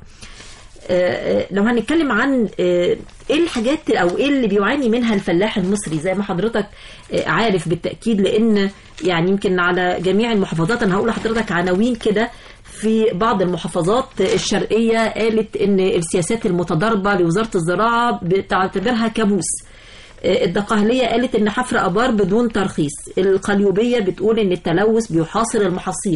آه، لو هنتكلم عن آه، ايه الحاجات او ايه اللي بيعاني منها الفلاح المصري زي ما حضرتك آه، عارف بالتاكيد لان يعني يمكن على جميع المحافظات انا هقول لحضرتك عناوين كده في بعض المحافظات الشرقيه قالت ان السياسات المتضاربه لوزاره الزراعه بتعتبرها كابوس آه، الدقهلية قالت إن حفر آبار بدون ترخيص القليوبية بتقول إن التلوث بيحاصر المحاصيل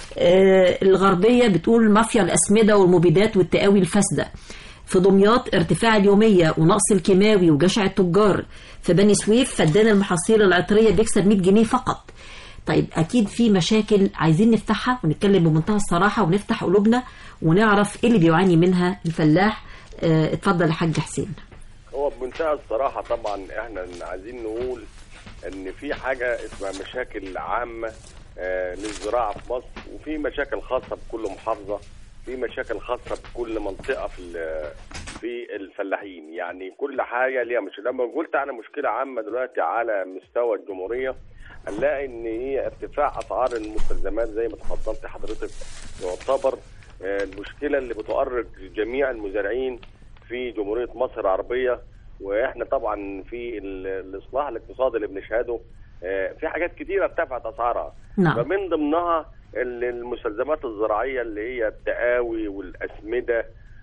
آه، الغربية بتقول مافيا الأسمدة والمبيدات والتقاوي الفاسدة في دمياط ارتفاع اليومية ونقص الكيماوي وجشع التجار في بني سويف فدان المحاصيل العطرية بيكسب 100 جنيه فقط طيب أكيد في مشاكل عايزين نفتحها ونتكلم بمنتهى الصراحة ونفتح قلوبنا ونعرف إيه اللي بيعاني منها الفلاح آه، اتفضل يا حاج حسين هو بمنتهى الصراحه طبعا احنا عايزين نقول ان في حاجه اسمها مشاكل عامه آه، للزراعه في مصر وفي مشاكل خاصه بكل محافظه في مشاكل خاصه بكل منطقه في ال- في الفلاحين يعني كل حاجه ليها مش لما قلت على مشكله عامه دلوقتي على مستوى الجمهوريه هنلاقي ان هي ارتفاع اسعار المستلزمات زي ما تفضلت حضرتك يعتبر آه، المشكله اللي بتؤرق جميع المزارعين في جمهوريه مصر العربيه واحنا طبعا في ال- الاصلاح الاقتصادي اللي بنشهده آه، في حاجات كتيره ارتفعت اسعارها نعم. فمن ضمنها ال- المستلزمات الزراعيه اللي هي التقاوي والاسمده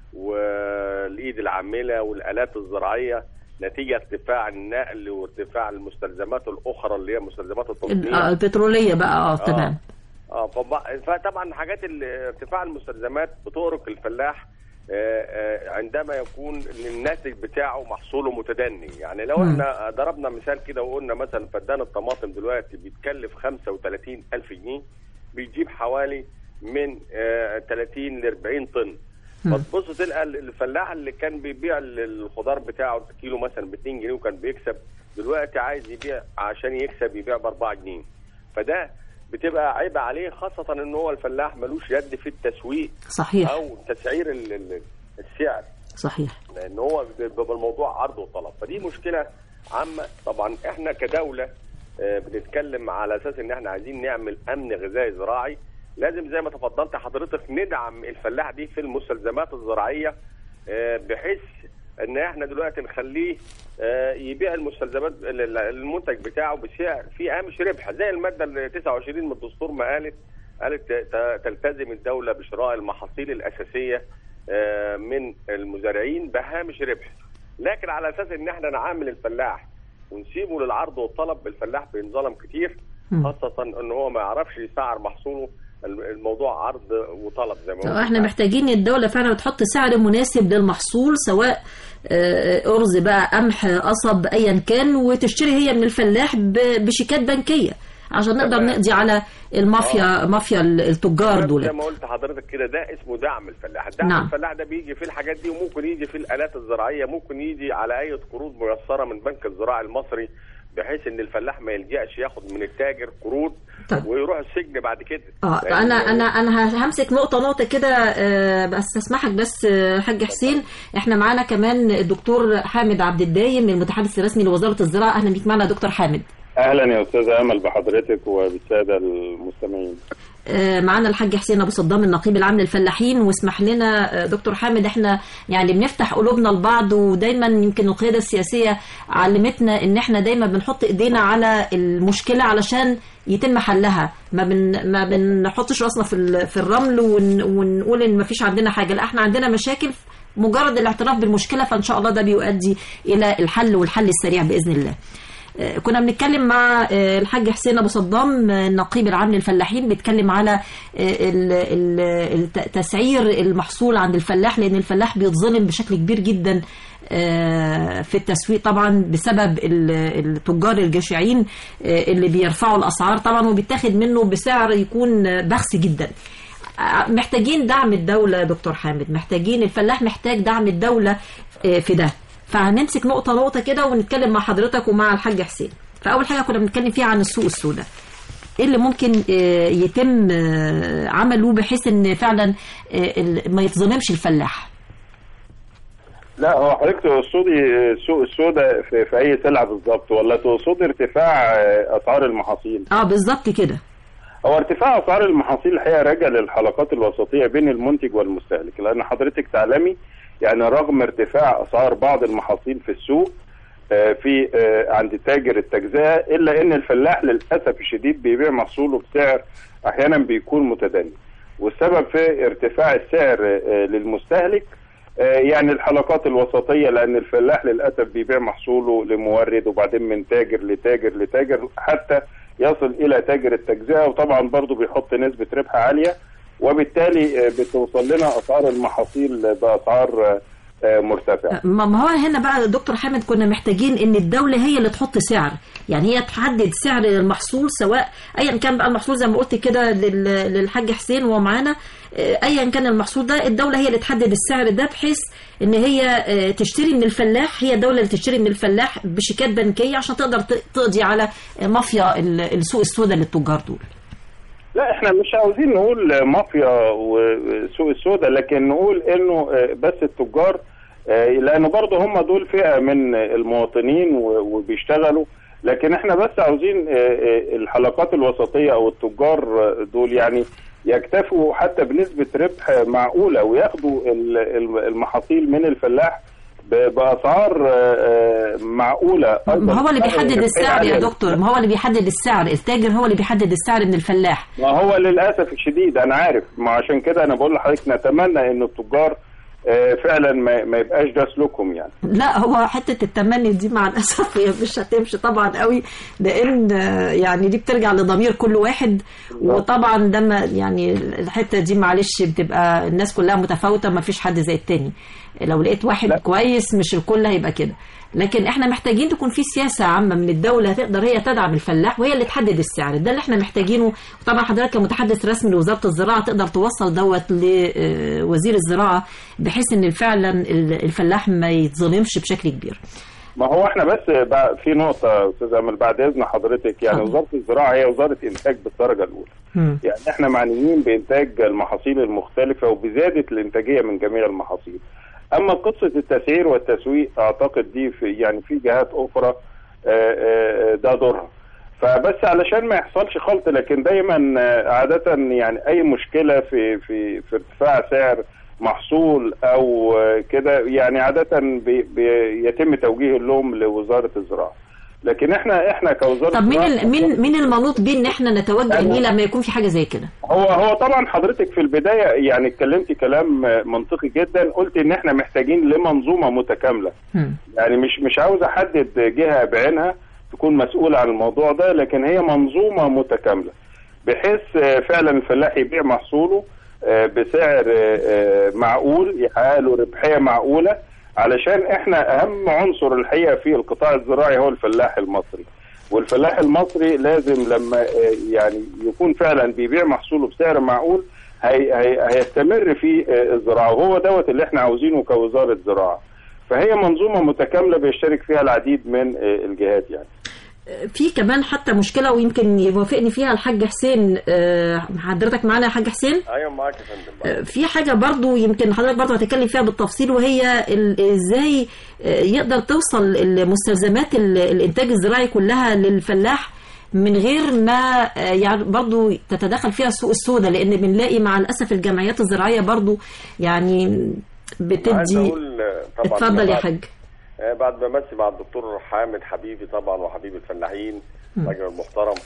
والايد العامله والالات الزراعيه نتيجه ارتفاع النقل وارتفاع المستلزمات الاخرى اللي هي مستلزمات آه، التصنيع البترولية بقى اه تمام اه فب- فطبعا حاجات ال- ارتفاع المستلزمات بتؤرق الفلاح آه، آه، عندما يكون الناتج بتاعه محصوله متدني يعني لو مم. احنا ضربنا مثال كده وقلنا مثلا فدان الطماطم دلوقتي بيتكلف 35 ألف جنيه بيجيب حوالي من آه، 30 ل 40 طن فتبص تلقى الفلاح اللي كان بيبيع الخضار بتاعه كيلو مثلا ب 2 جنيه وكان بيكسب دلوقتي عايز يبيع عشان يكسب يبيع ب 4 جنيه فده بتبقى عيب عليه خاصة ان هو الفلاح ملوش يد في التسويق صحيح. او تسعير ال- ال- السعر صحيح لان هو بيبقى الموضوع عرض وطلب فدي مشكله عامه طبعا احنا كدوله آه، بنتكلم على اساس ان احنا عايزين نعمل امن غذائي زراعي لازم زي ما تفضلت حضرتك ندعم الفلاح دي في المستلزمات الزراعيه آه، بحيث ان احنا دلوقتي نخليه آه، يبيع المستلزمات ال- ال- المنتج بتاعه بسعر فيه هامش ربح زي الماده ال 29 من الدستور ما قالت قالت ت- ت- تلتزم الدوله بشراء المحاصيل الاساسيه آه، من المزارعين بهامش ربح لكن على اساس ان احنا نعامل الفلاح ونسيبه للعرض والطلب الفلاح بينظلم كتير خاصه ان هو ما يعرفش يسعر محصوله الموضوع عرض وطلب زي ما طب قلت. احنا محتاجين الدولة فعلا تحط سعر مناسب للمحصول سواء آه، أرز بقى قمح قصب أيا كان وتشتري هي من الفلاح ب- بشيكات بنكية عشان نقدر تمام. نقضي على المافيا مافيا التجار دول زي ما قلت حضرتك كده ده اسمه دعم الفلاح الدعم نعم. نعم. الفلاح ده بيجي في الحاجات دي وممكن يجي في الالات الزراعيه ممكن يجي على اي قروض ميسره من بنك الزراعي المصري بحيث ان الفلاح ما يلجاش ياخد من التاجر قروض طيب. ويروح السجن بعد كده اه لأن- انا انا انا همسك نقطه نقطه كده آه، بس اسمحك بس آه، حاج حسين احنا معانا كمان الدكتور حامد عبد الدايم المتحدث الرسمي لوزاره الزراعه اهلا بيك معنا يا دكتور حامد اهلا يا استاذه امل بحضرتك وبالساده المستمعين آه، معانا الحاج حسين ابو صدام النقيب العام للفلاحين واسمح لنا آه، دكتور حامد احنا يعني بنفتح قلوبنا لبعض ودايما يمكن القياده السياسيه علمتنا ان احنا دايما بنحط ايدينا على المشكله علشان يتم حلها ما بن ما بنحطش راسنا في ال- في الرمل ون ونقول ان ما فيش عندنا حاجه لا احنا عندنا مشاكل مجرد الاعتراف بالمشكله فان شاء الله ده بيؤدي الى الحل والحل السريع باذن الله آه، كنا بنتكلم مع آه، الحاج حسين ابو صدام آه، النقيب العام للفلاحين بيتكلم على آه، ال- ال- الت- تسعير المحصول عند الفلاح لان الفلاح بيتظلم بشكل كبير جدا آه، في التسويق طبعا بسبب ال- التجار الجشعين آه، اللي بيرفعوا الاسعار طبعا وبيتاخد منه بسعر يكون آه، بخس جدا آه، محتاجين دعم الدولة يا دكتور حامد محتاجين الفلاح محتاج دعم الدولة آه، في ده فهنمسك نقطة نقطة كده ونتكلم مع حضرتك ومع الحاج حسين فأول حاجة كنا بنتكلم فيها عن السوق السوداء ايه اللي ممكن آه، يتم آه، عمله بحيث ان فعلا آه، ال- ما يتظلمش الفلاح لا هو حضرتك تقصدي السوق السوداء في, في اي سلعه بالظبط ولا تقصدي ارتفاع آه، اسعار المحاصيل؟ اه بالظبط كده هو ارتفاع اسعار المحاصيل الحقيقه راجع للحلقات الوسطيه بين المنتج والمستهلك لان حضرتك تعلمي يعني رغم ارتفاع اسعار بعض المحاصيل في السوق آه، في آه، عند تاجر التجزئه الا ان الفلاح للاسف الشديد بيبيع محصوله بسعر احيانا بيكون متدني والسبب في ارتفاع السعر آه، للمستهلك آه، يعني الحلقات الوسطيه لان الفلاح للاسف بيبيع محصوله لمورد وبعدين من تاجر لتاجر لتاجر حتى يصل الى تاجر التجزئه وطبعا برضه بيحط نسبه ربح عاليه وبالتالي آه، بتوصل لنا اسعار المحاصيل باسعار آه، آه، مرتفعه. ما ما هو هنا بقى دكتور حامد كنا محتاجين ان الدولة هي اللي تحط سعر يعني هي تحدد سعر للمحصول سواء ايا كان بقى المحصول زي ما قلت كده لل- للحاج حسين وهو معانا آه، ايا كان المحصول ده الدولة هي اللي تحدد السعر ده بحيث ان هي آه، تشتري من الفلاح هي الدولة اللي تشتري من الفلاح بشيكات بنكية عشان تقدر ت- تقضي على آه، مافيا ال- السوق السوداء للتجار دول لا احنا مش عاوزين نقول مافيا وسوق السوداء لكن نقول انه آه، بس التجار آه، لان برضه هم دول فئه من المواطنين و- وبيشتغلوا لكن احنا بس عاوزين آه، آه، الحلقات الوسطيه او التجار آه، دول يعني يكتفوا حتى بنسبه ربح معقوله وياخدوا ال- ال- المحاصيل من الفلاح ب- باسعار آه، آه، معقوله ما هو اللي أيضاً بيحدد ربحية السعر يا عالية. دكتور ما هو اللي بيحدد السعر التاجر هو اللي بيحدد السعر من الفلاح ما هو للاسف الشديد انا عارف ما عشان كده انا بقول لحضرتك نتمنى ان التجار آه، فعلا ما, ما يبقاش ده سلوكهم يعني لا هو حتة التمني دي مع الأسف هي مش هتمشي طبعا قوي لأن آه، يعني دي بترجع لضمير كل واحد وطبعا ده ما- يعني الحتة دي معلش بتبقى الناس كلها متفاوتة ما فيش حد زي التاني لو لقيت واحد لا. كويس مش الكل هيبقى كده لكن احنا محتاجين تكون في سياسة عامة من الدولة تقدر هي تدعم الفلاح وهي اللي تحدد السعر ده اللي احنا محتاجينه وطبعا حضرتك كمتحدث رسمي لوزارة الزراعة تقدر توصل دوت لوزير الزراعة بحيث ان فعلا الفلاح ما يتظلمش بشكل كبير ما هو احنا بس بقى في نقطه يا استاذ امل بعد اذن حضرتك يعني وزاره الزراعه هي وزاره انتاج بالدرجه الاولى يعني احنا معنيين بانتاج المحاصيل المختلفه وبزياده الانتاجيه من جميع المحاصيل اما قصه التسعير والتسويق اعتقد دي في يعني في جهات اخرى آه، آه، ده دورها فبس علشان ما يحصلش خلط لكن دايما آه، عاده يعني اي مشكله في في في ارتفاع سعر محصول او آه، كده يعني عاده بي بيتم توجيه اللوم لوزاره الزراعه لكن احنا احنا كوزاره طب مين الزراعة- ال- مين مين المنوط بيه ان احنا نتوجه ليه لما يكون في حاجة زي كده هو هو طبعا حضرتك في البدايه يعني اتكلمتي كلام منطقي جدا قلت ان احنا محتاجين لمنظومه متكامله يعني مش مش عاوز احدد جهه بعينها تكون مسؤوله عن الموضوع ده لكن هي منظومه متكامله بحيث آه، فعلا الفلاح يبيع محصوله آه، بسعر آه، آه، معقول يحقق له ربحيه معقوله علشان احنا اهم عنصر الحقيقه في القطاع الزراعي هو الفلاح المصري والفلاح المصري لازم لما آه، يعني يكون فعلا بيبيع محصوله بسعر معقول هي هي هيستمر في آه، الزراعه وهو دوت اللي احنا عاوزينه كوزاره زراعه فهي منظومه متكامله بيشترك فيها العديد من آه، الجهات يعني في كمان حتى مشكلة ويمكن يوافقني فيها الحاج حسين آه، حضرتك معانا يا حاج حسين ايوه معاك يا فندم آه، في حاجة برضو يمكن حضرتك برضو هتتكلم فيها بالتفصيل وهي ال- ازاي آه، يقدر توصل المستلزمات ال- الانتاج الزراعي كلها للفلاح من غير ما آه، يعني برضو تتدخل فيها السوق السوداء لان بنلاقي مع الاسف الجمعيات الزراعية برضو يعني عايز بتدي اقول آه، طبعا اتفضل يا بعد- حاج آه، بعد ما امسي مع الدكتور حامد حبيبي طبعا وحبيب الفلاحين مم. راجل محترم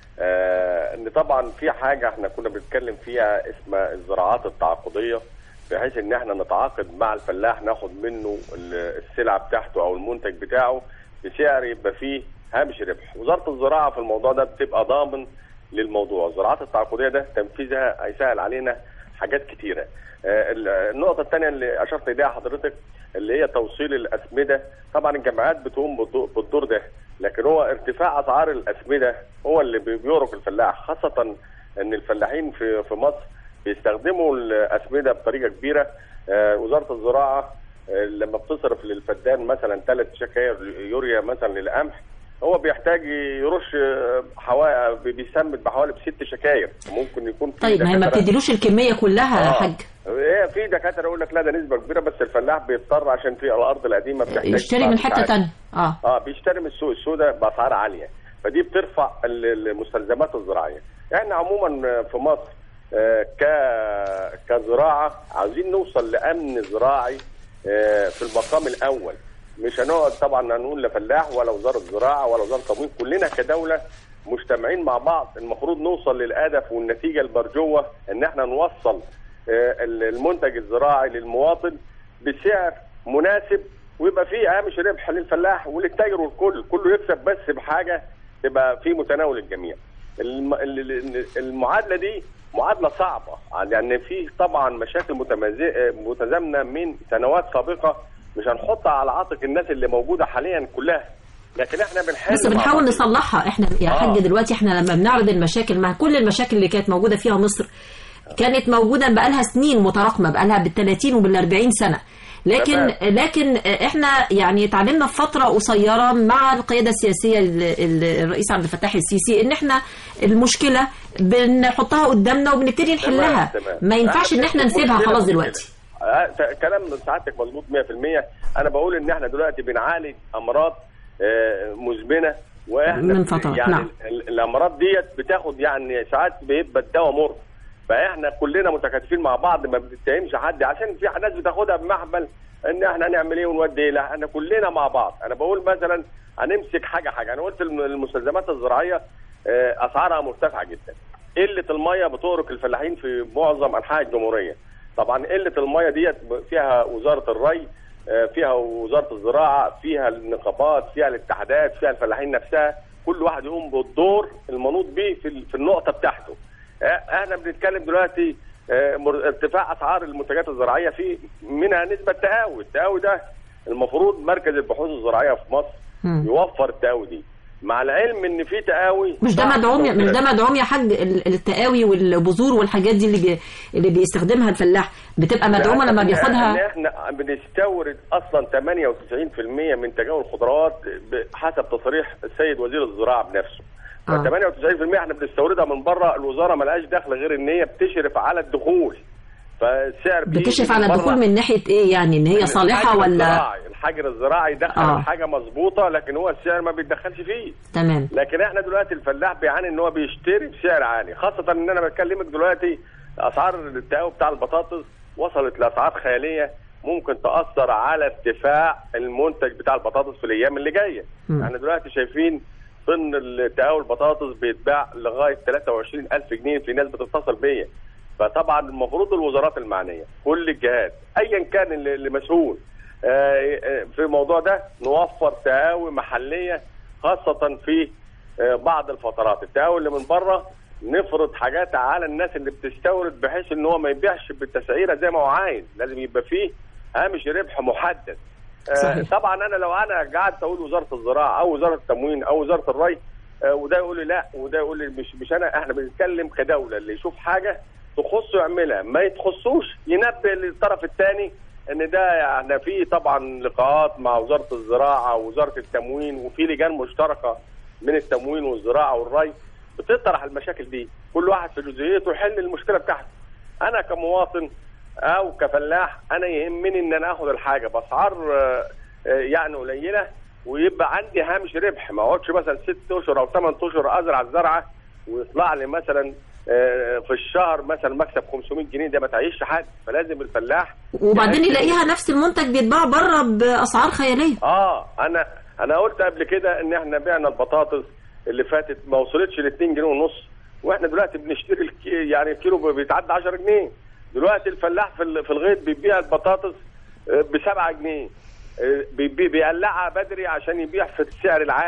آه ان طبعا في حاجه احنا كنا بنتكلم فيها اسمها الزراعات التعاقديه بحيث ان احنا نتعاقد مع الفلاح ناخد منه ال- السلعه بتاعته او المنتج بتاعه بسعر يبقى فيه هامش ربح وزاره الزراعه في الموضوع ده بتبقى ضامن للموضوع الزراعات التعاقديه ده تنفيذها هيسهل علينا حاجات كتيره آه، ال- النقطه الثانيه اللي اشرت اليها حضرتك اللي هي توصيل الاسمده طبعا الجامعات بتقوم بالدو- بالدور ده لكن هو ارتفاع اسعار الاسمده هو اللي بي- بيورق الفلاح خاصه ان الفلاحين في في مصر بيستخدموا الاسمده بطريقه كبيره آه، وزاره الزراعه آه، لما بتصرف للفدان مثلا ثلاث شكاير يوريا مثلا للقمح هو بيحتاج يرش آه، حوالي بيسمد بحوالي بست شكاير ممكن يكون في طيب ما هي ما دكاترة- بتديلوش الكميه كلها يا آه. حاج ايه في دكاتره يقول لك لا ده نسبه كبيره بس الفلاح بيضطر عشان في الارض القديمه بتحتاج يشتري من حته ساعات. تانية اه اه بيشتري من السوق السوداء باسعار عاليه فدي بترفع ال- المستلزمات الزراعيه احنا عموما في مصر آه، ك كزراعه عاوزين نوصل لامن زراعي آه، في المقام الاول مش هنقعد طبعا هنقول لا فلاح ولا وزاره زراعه ولا وزاره تموين كلنا كدوله مجتمعين مع بعض المفروض نوصل للهدف والنتيجه المرجوه ان احنا نوصل آه، المنتج الزراعي للمواطن بسعر مناسب ويبقى فيه هامش ربح للفلاح وللتاجر والكل كله يكسب بس بحاجه تبقى في متناول الجميع الم- ال- ال- المعادله دي معادله صعبه يعني في طبعا مشاكل متمازي- متزامنه من سنوات سابقه مش هنحطها على عاتق الناس اللي موجوده حاليا كلها لكن احنا بنحل بس مع بنحاول بعض. نصلحها احنا يا آه. حاج دلوقتي احنا لما بنعرض المشاكل مع كل المشاكل اللي كانت موجوده فيها مصر كانت موجوده بقالها سنين متراكمه بقالها بال 30 وبال 40 سنه لكن تمام. لكن احنا يعني اتعلمنا في فتره قصيره مع القياده السياسيه ال- ال- الرئيس عبد الفتاح السيسي ان احنا المشكله بنحطها قدامنا وبنبتدي نحلها تمام، تمام. ما ينفعش ان احنا نسيبها مشكلة خلاص في كده. دلوقتي آه، ت- كلام سعادتك مظبوط 100% انا بقول ان احنا دلوقتي بنعالج امراض آه، مزمنه واحنا من فترة، يعني نعم. ال- الامراض ديت بتاخد يعني ساعات بيبقى الدواء مر فاحنا كلنا متكاتفين مع بعض ما بنتهمش حد عشان في ناس بتاخدها بمحمل ان احنا هنعمل ايه ونودي ايه لا احنا كلنا مع بعض انا بقول مثلا هنمسك حاجه حاجه انا قلت الم- المستلزمات الزراعيه آه، اسعارها مرتفعه جدا قله الميه بتغرق الفلاحين في معظم انحاء الجمهوريه طبعا قله الميه ديت فيها وزاره الري آه، فيها وزاره الزراعه فيها النقابات فيها الاتحادات فيها الفلاحين نفسها كل واحد يقوم بالدور المنوط به في ال- في النقطه بتاعته آه، احنا بنتكلم دلوقتي آه، مر- ارتفاع اسعار المنتجات الزراعيه في منها نسبه تقاوي التقاوي ده المفروض مركز البحوث الزراعيه في مصر مم. يوفر التقاوي دي مع العلم ان في تقاوي مش ده صعب مدعوم مش ده توفيرها. مدعوم يا حاج ال- التقاوي والبذور والحاجات دي اللي بي اللي بيستخدمها الفلاح بتبقى مدعومه لما إن بياخدها احنا بنستورد اصلا 98% من تجاوز الخضروات حسب تصريح السيد وزير الزراعه بنفسه ف آه. 98% احنا بنستوردها من بره الوزاره ملهاش دخل غير ان هي بتشرف على الدخول فالسعر بيجي بتكشف من على بره. الدخول من ناحيه ايه يعني ان هي صالحه الحجر ولا الزراعي الحجر الزراعي دخل آه. الحاجه مظبوطه لكن هو السعر ما بيتدخلش فيه تمام لكن احنا دلوقتي الفلاح بيعاني ان هو بيشتري بسعر عالي خاصه ان انا بكلمك دلوقتي اسعار التقاوي بتاع البطاطس وصلت لاسعار خياليه ممكن تاثر على ارتفاع المنتج بتاع البطاطس في الايام اللي جايه مم. احنا دلوقتي شايفين طن التقاوي البطاطس بيتباع لغايه 23000 جنيه في ناس بتتصل بيا فطبعا المفروض الوزارات المعنيه كل الجهات ايا كان اللي اللي مسؤول آه، آه، في الموضوع ده نوفر تقاوي محليه خاصه في آه، بعض الفترات التقاوي اللي من بره نفرض حاجات على الناس اللي بتستورد بحيث ان هو ما يبيعش بالتسعيره زي ما هو عايز لازم يبقى فيه هامش ربح محدد آه، صحيح. طبعا انا لو انا قعدت اقول وزاره الزراعه او وزاره التموين او وزاره الري آه، وده يقول لي لا وده يقول لي مش مش انا احنا بنتكلم كدوله اللي يشوف حاجه تخصه يعملها ما يتخصوش ينبه للطرف الثاني ان ده يعني في طبعا لقاءات مع وزاره الزراعه ووزاره التموين وفي لجان مشتركه من التموين والزراعه والري بتطرح المشاكل دي كل واحد في جزئيته يحل المشكله بتاعته انا كمواطن او كفلاح انا يهمني ان انا اخد الحاجه باسعار آه، آه، يعني قليله ويبقى عندي هامش ربح ما اقعدش مثلا ست اشهر او ثمان اشهر ازرع الزرعه ويطلع لي مثلا آه، في الشهر مثلا مكسب 500 جنيه ده ما تعيش حد فلازم الفلاح وبعدين يعيش- يلاقيها نفس المنتج بيتباع بره باسعار خياليه اه انا انا قلت قبل كده ان احنا بعنا البطاطس اللي فاتت ما وصلتش ل 2 جنيه ونص واحنا دلوقتي بنشتري الكي يعني الكيلو بيتعدى 10 جنيه دلوقتي الفلاح في ال- في الغيط بيبيع البطاطس ب 7 جنيه آه، بيبي- بيقلعها بدري عشان يبيع في السعر العالي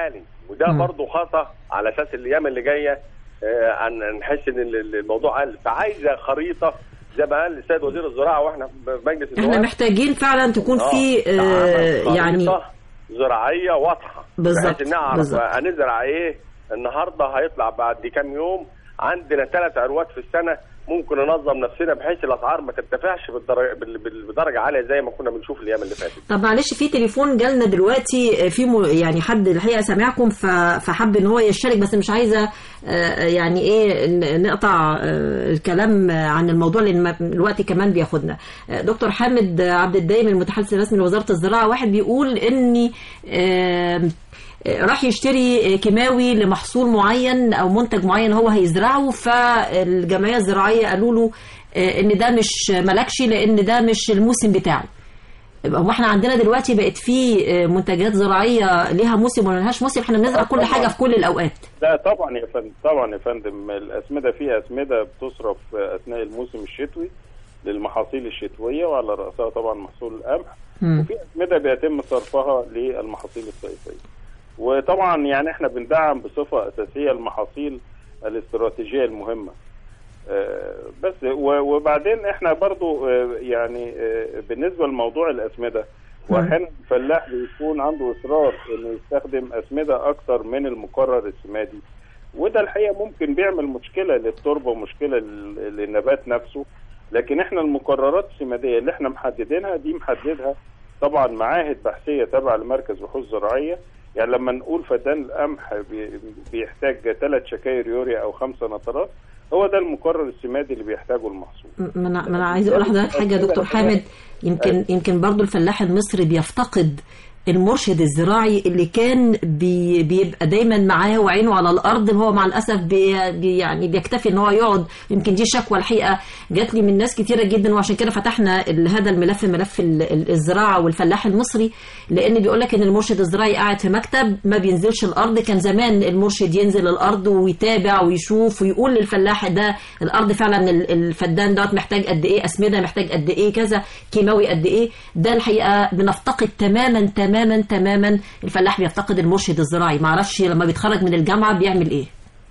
وده مم. برضه خطا على اساس الايام اللي جايه آه، ان نحس ان ال- ال- الموضوع قل فعايزه خريطه زي ما قال السيد وزير الزراعه واحنا في مجلس احنا النواب محتاجين فعلا تكون في آه، آه، تعمل يعني خريطة زراعيه واضحه بالظبط، بحيث نعرف بالظبط. هنزرع ايه النهارده هيطلع بعد كام يوم عندنا ثلاث عروات في السنه ممكن ننظم نفسنا بحيث الاسعار ما ترتفعش بالدرجه بال- بال- بدرجه عاليه زي ما كنا بنشوف الايام اللي فاتت طب معلش في تليفون جالنا دلوقتي في م... يعني حد الحقيقه سامعكم ف... فحب ان هو يشارك بس مش عايزه آه، يعني ايه ن- نقطع آه، الكلام عن الموضوع لان ما- الوقت كمان بياخدنا آه، دكتور حامد عبد الدايم المتحدث الرسمي لوزاره الزراعه واحد بيقول اني آه، راح يشتري كيماوي لمحصول معين او منتج معين هو هيزرعه فالجمعيه الزراعيه قالوا له آه، ان ده مش ملكش لان ده مش الموسم بتاعه هو احنا عندنا دلوقتي بقت في آه، منتجات زراعيه ليها موسم ولا لهاش موسم احنا بنزرع كل حاجه في كل الاوقات لا طبعا يا فندم طبعا يا فندم الاسمده فيها اسمده بتصرف اثناء الموسم الشتوي للمحاصيل الشتويه وعلى راسها طبعا محصول القمح وفي اسمده بيتم صرفها للمحاصيل الصيفيه وطبعا يعني احنا بندعم بصفه اساسيه المحاصيل الاستراتيجيه المهمه آه، بس و- وبعدين احنا برضو آه، يعني آه، بالنسبه لموضوع الاسمده واحيانا الفلاح بيكون عنده اصرار انه يستخدم اسمده اكتر من المقرر السمادي وده الحقيقه ممكن بيعمل مشكله للتربه ومشكله لل- للنبات نفسه لكن احنا المقررات السماديه اللي احنا محددينها دي محددها طبعا معاهد بحثيه تابعه لمركز بحوث زراعيه يعني لما نقول فدان القمح بي- بيحتاج ثلاث شكاير يوريا او خمسه نترات هو ده المقرر السمادي اللي بيحتاجه المحصول ما انا ما انا عايز اقول لحضرتك حاجه يا دكتور حامد يمكن يمكن برضو الفلاح المصري بيفتقد المرشد الزراعي اللي كان بي بيبقى دايما معاه وعينه على الارض هو مع الاسف بي بي يعني بيكتفي ان هو يقعد يمكن دي شكوى الحقيقه جات لي من ناس كتيره جدا وعشان كده فتحنا ال- هذا الملف ملف ال- ال- الزراعه والفلاح المصري لان بيقول لك ان المرشد الزراعي قاعد في مكتب ما بينزلش الارض كان زمان المرشد ينزل الارض ويتابع ويشوف ويقول للفلاح ده الارض فعلا ال- الفدان دوت محتاج قد ايه اسمده محتاج قد ايه كذا كيماوي قد ايه ده الحقيقه بنفتقد تماما تماما تماما الفلاح بيفتقد المرشد الزراعي ما اعرفش لما بيتخرج من الجامعه بيعمل ايه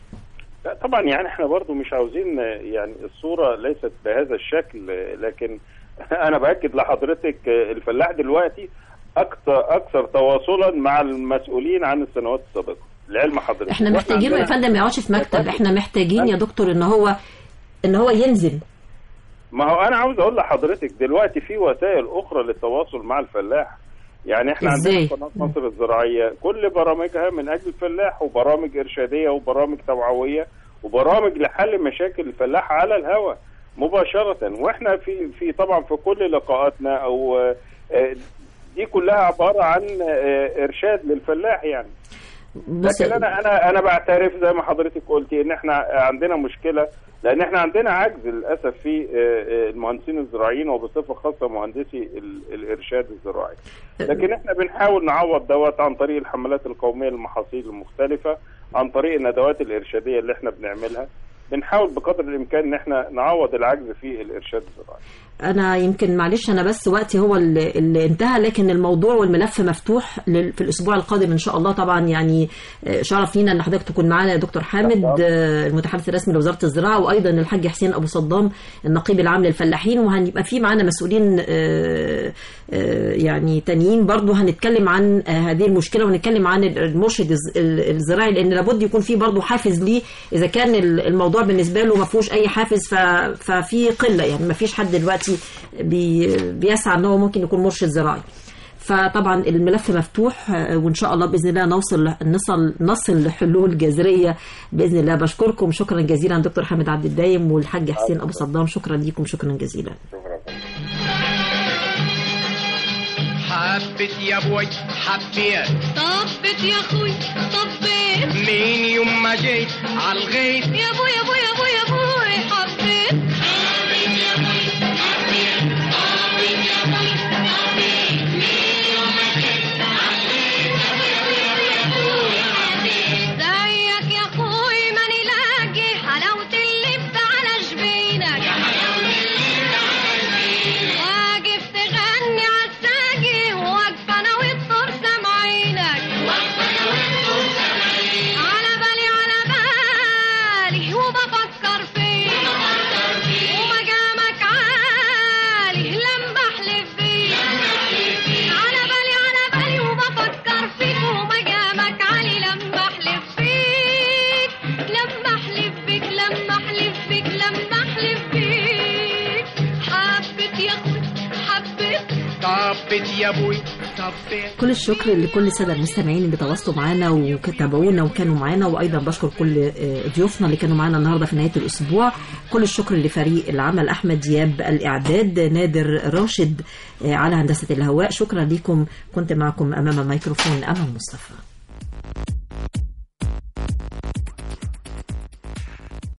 لا طبعا يعني احنا برضو مش عاوزين آه، يعني الصورة ليست بهذا الشكل آه، لكن انا باكد لحضرتك آه، الفلاح دلوقتي اكثر اكثر تواصلا مع المسؤولين عن السنوات السابقة لعلم حضرتك احنا وإحنا محتاجينه يا عندنا- فندم ما يقعدش في مكتب احنا محتاجين يا دكتور ان هو ان هو ينزل ما هو انا عاوز اقول لحضرتك دلوقتي في وسائل اخرى للتواصل مع الفلاح يعني احنا إزاي؟ عندنا قناه مصر الزراعيه كل برامجها من اجل الفلاح وبرامج ارشاديه وبرامج توعويه وبرامج لحل مشاكل الفلاح على الهواء مباشره واحنا في في طبعا في كل لقاءاتنا او آه، آه، دي كلها عباره عن آه، ارشاد للفلاح يعني بس لكن انا انا انا بعترف زي ما حضرتك قلتي ان احنا عندنا مشكله لان احنا عندنا عجز للاسف في آه، آه، المهندسين الزراعيين وبصفه خاصه مهندسي ال- الارشاد الزراعي لكن احنا بنحاول نعوض دوت عن طريق الحملات القوميه للمحاصيل المختلفه عن طريق الندوات الارشاديه اللي احنا بنعملها بنحاول بقدر الامكان ان احنا نعوض العجز في الارشاد الزراعي انا يمكن معلش انا بس وقتي هو اللي, اللي انتهى لكن الموضوع والملف مفتوح لل- في الاسبوع القادم ان شاء الله طبعا يعني آه، شرف لينا ان حضرتك تكون معانا يا دكتور حامد آه، المتحدث الرسمي لوزاره الزراعه وايضا الحاج حسين ابو صدام النقيب العام للفلاحين وهنبقى في معانا مسؤولين آه، آه، يعني تانيين برضو هنتكلم عن آه، هذه المشكله ونتكلم عن المرشد الز- ال- الزراعي لان لابد يكون في برضو حافز ليه اذا كان ال- الموضوع بالنسبه له ما فيهوش اي حافز ف- ففي قله يعني ما فيش حد دلوقتي بي بيسعى ان هو ممكن يكون مرشد زراعي فطبعا الملف مفتوح آه، وان شاء الله باذن الله نوصل نصل نصل لحلول جذريه باذن الله بشكركم شكرا جزيلا دكتور حامد عبد الدايم والحاج حسين ابو صدام شكرا ليكم شكرا جزيلا حبت يا ابوي حبيت طبت يا اخوي طبيت مين يوم ما جيت عالغيت يا ابوي يا ابوي يا ابوي يا ابوي حبيت زيك يا اخوي ماني لاقي حلاوة اللب على جبينك واقف تغني عالساقي واقفة انا والطور سامعينك طبت يا ابوي طبت كل الشكر لكل الساده المستمعين اللي تواصلوا معانا وتابعونا وكانوا معانا وايضا بشكر كل آه، ضيوفنا اللي كانوا معانا النهارده في نهايه الاسبوع كل الشكر لفريق العمل احمد دياب الاعداد نادر راشد آه، على هندسه الهواء شكرا لكم كنت معكم امام الميكروفون امل مصطفى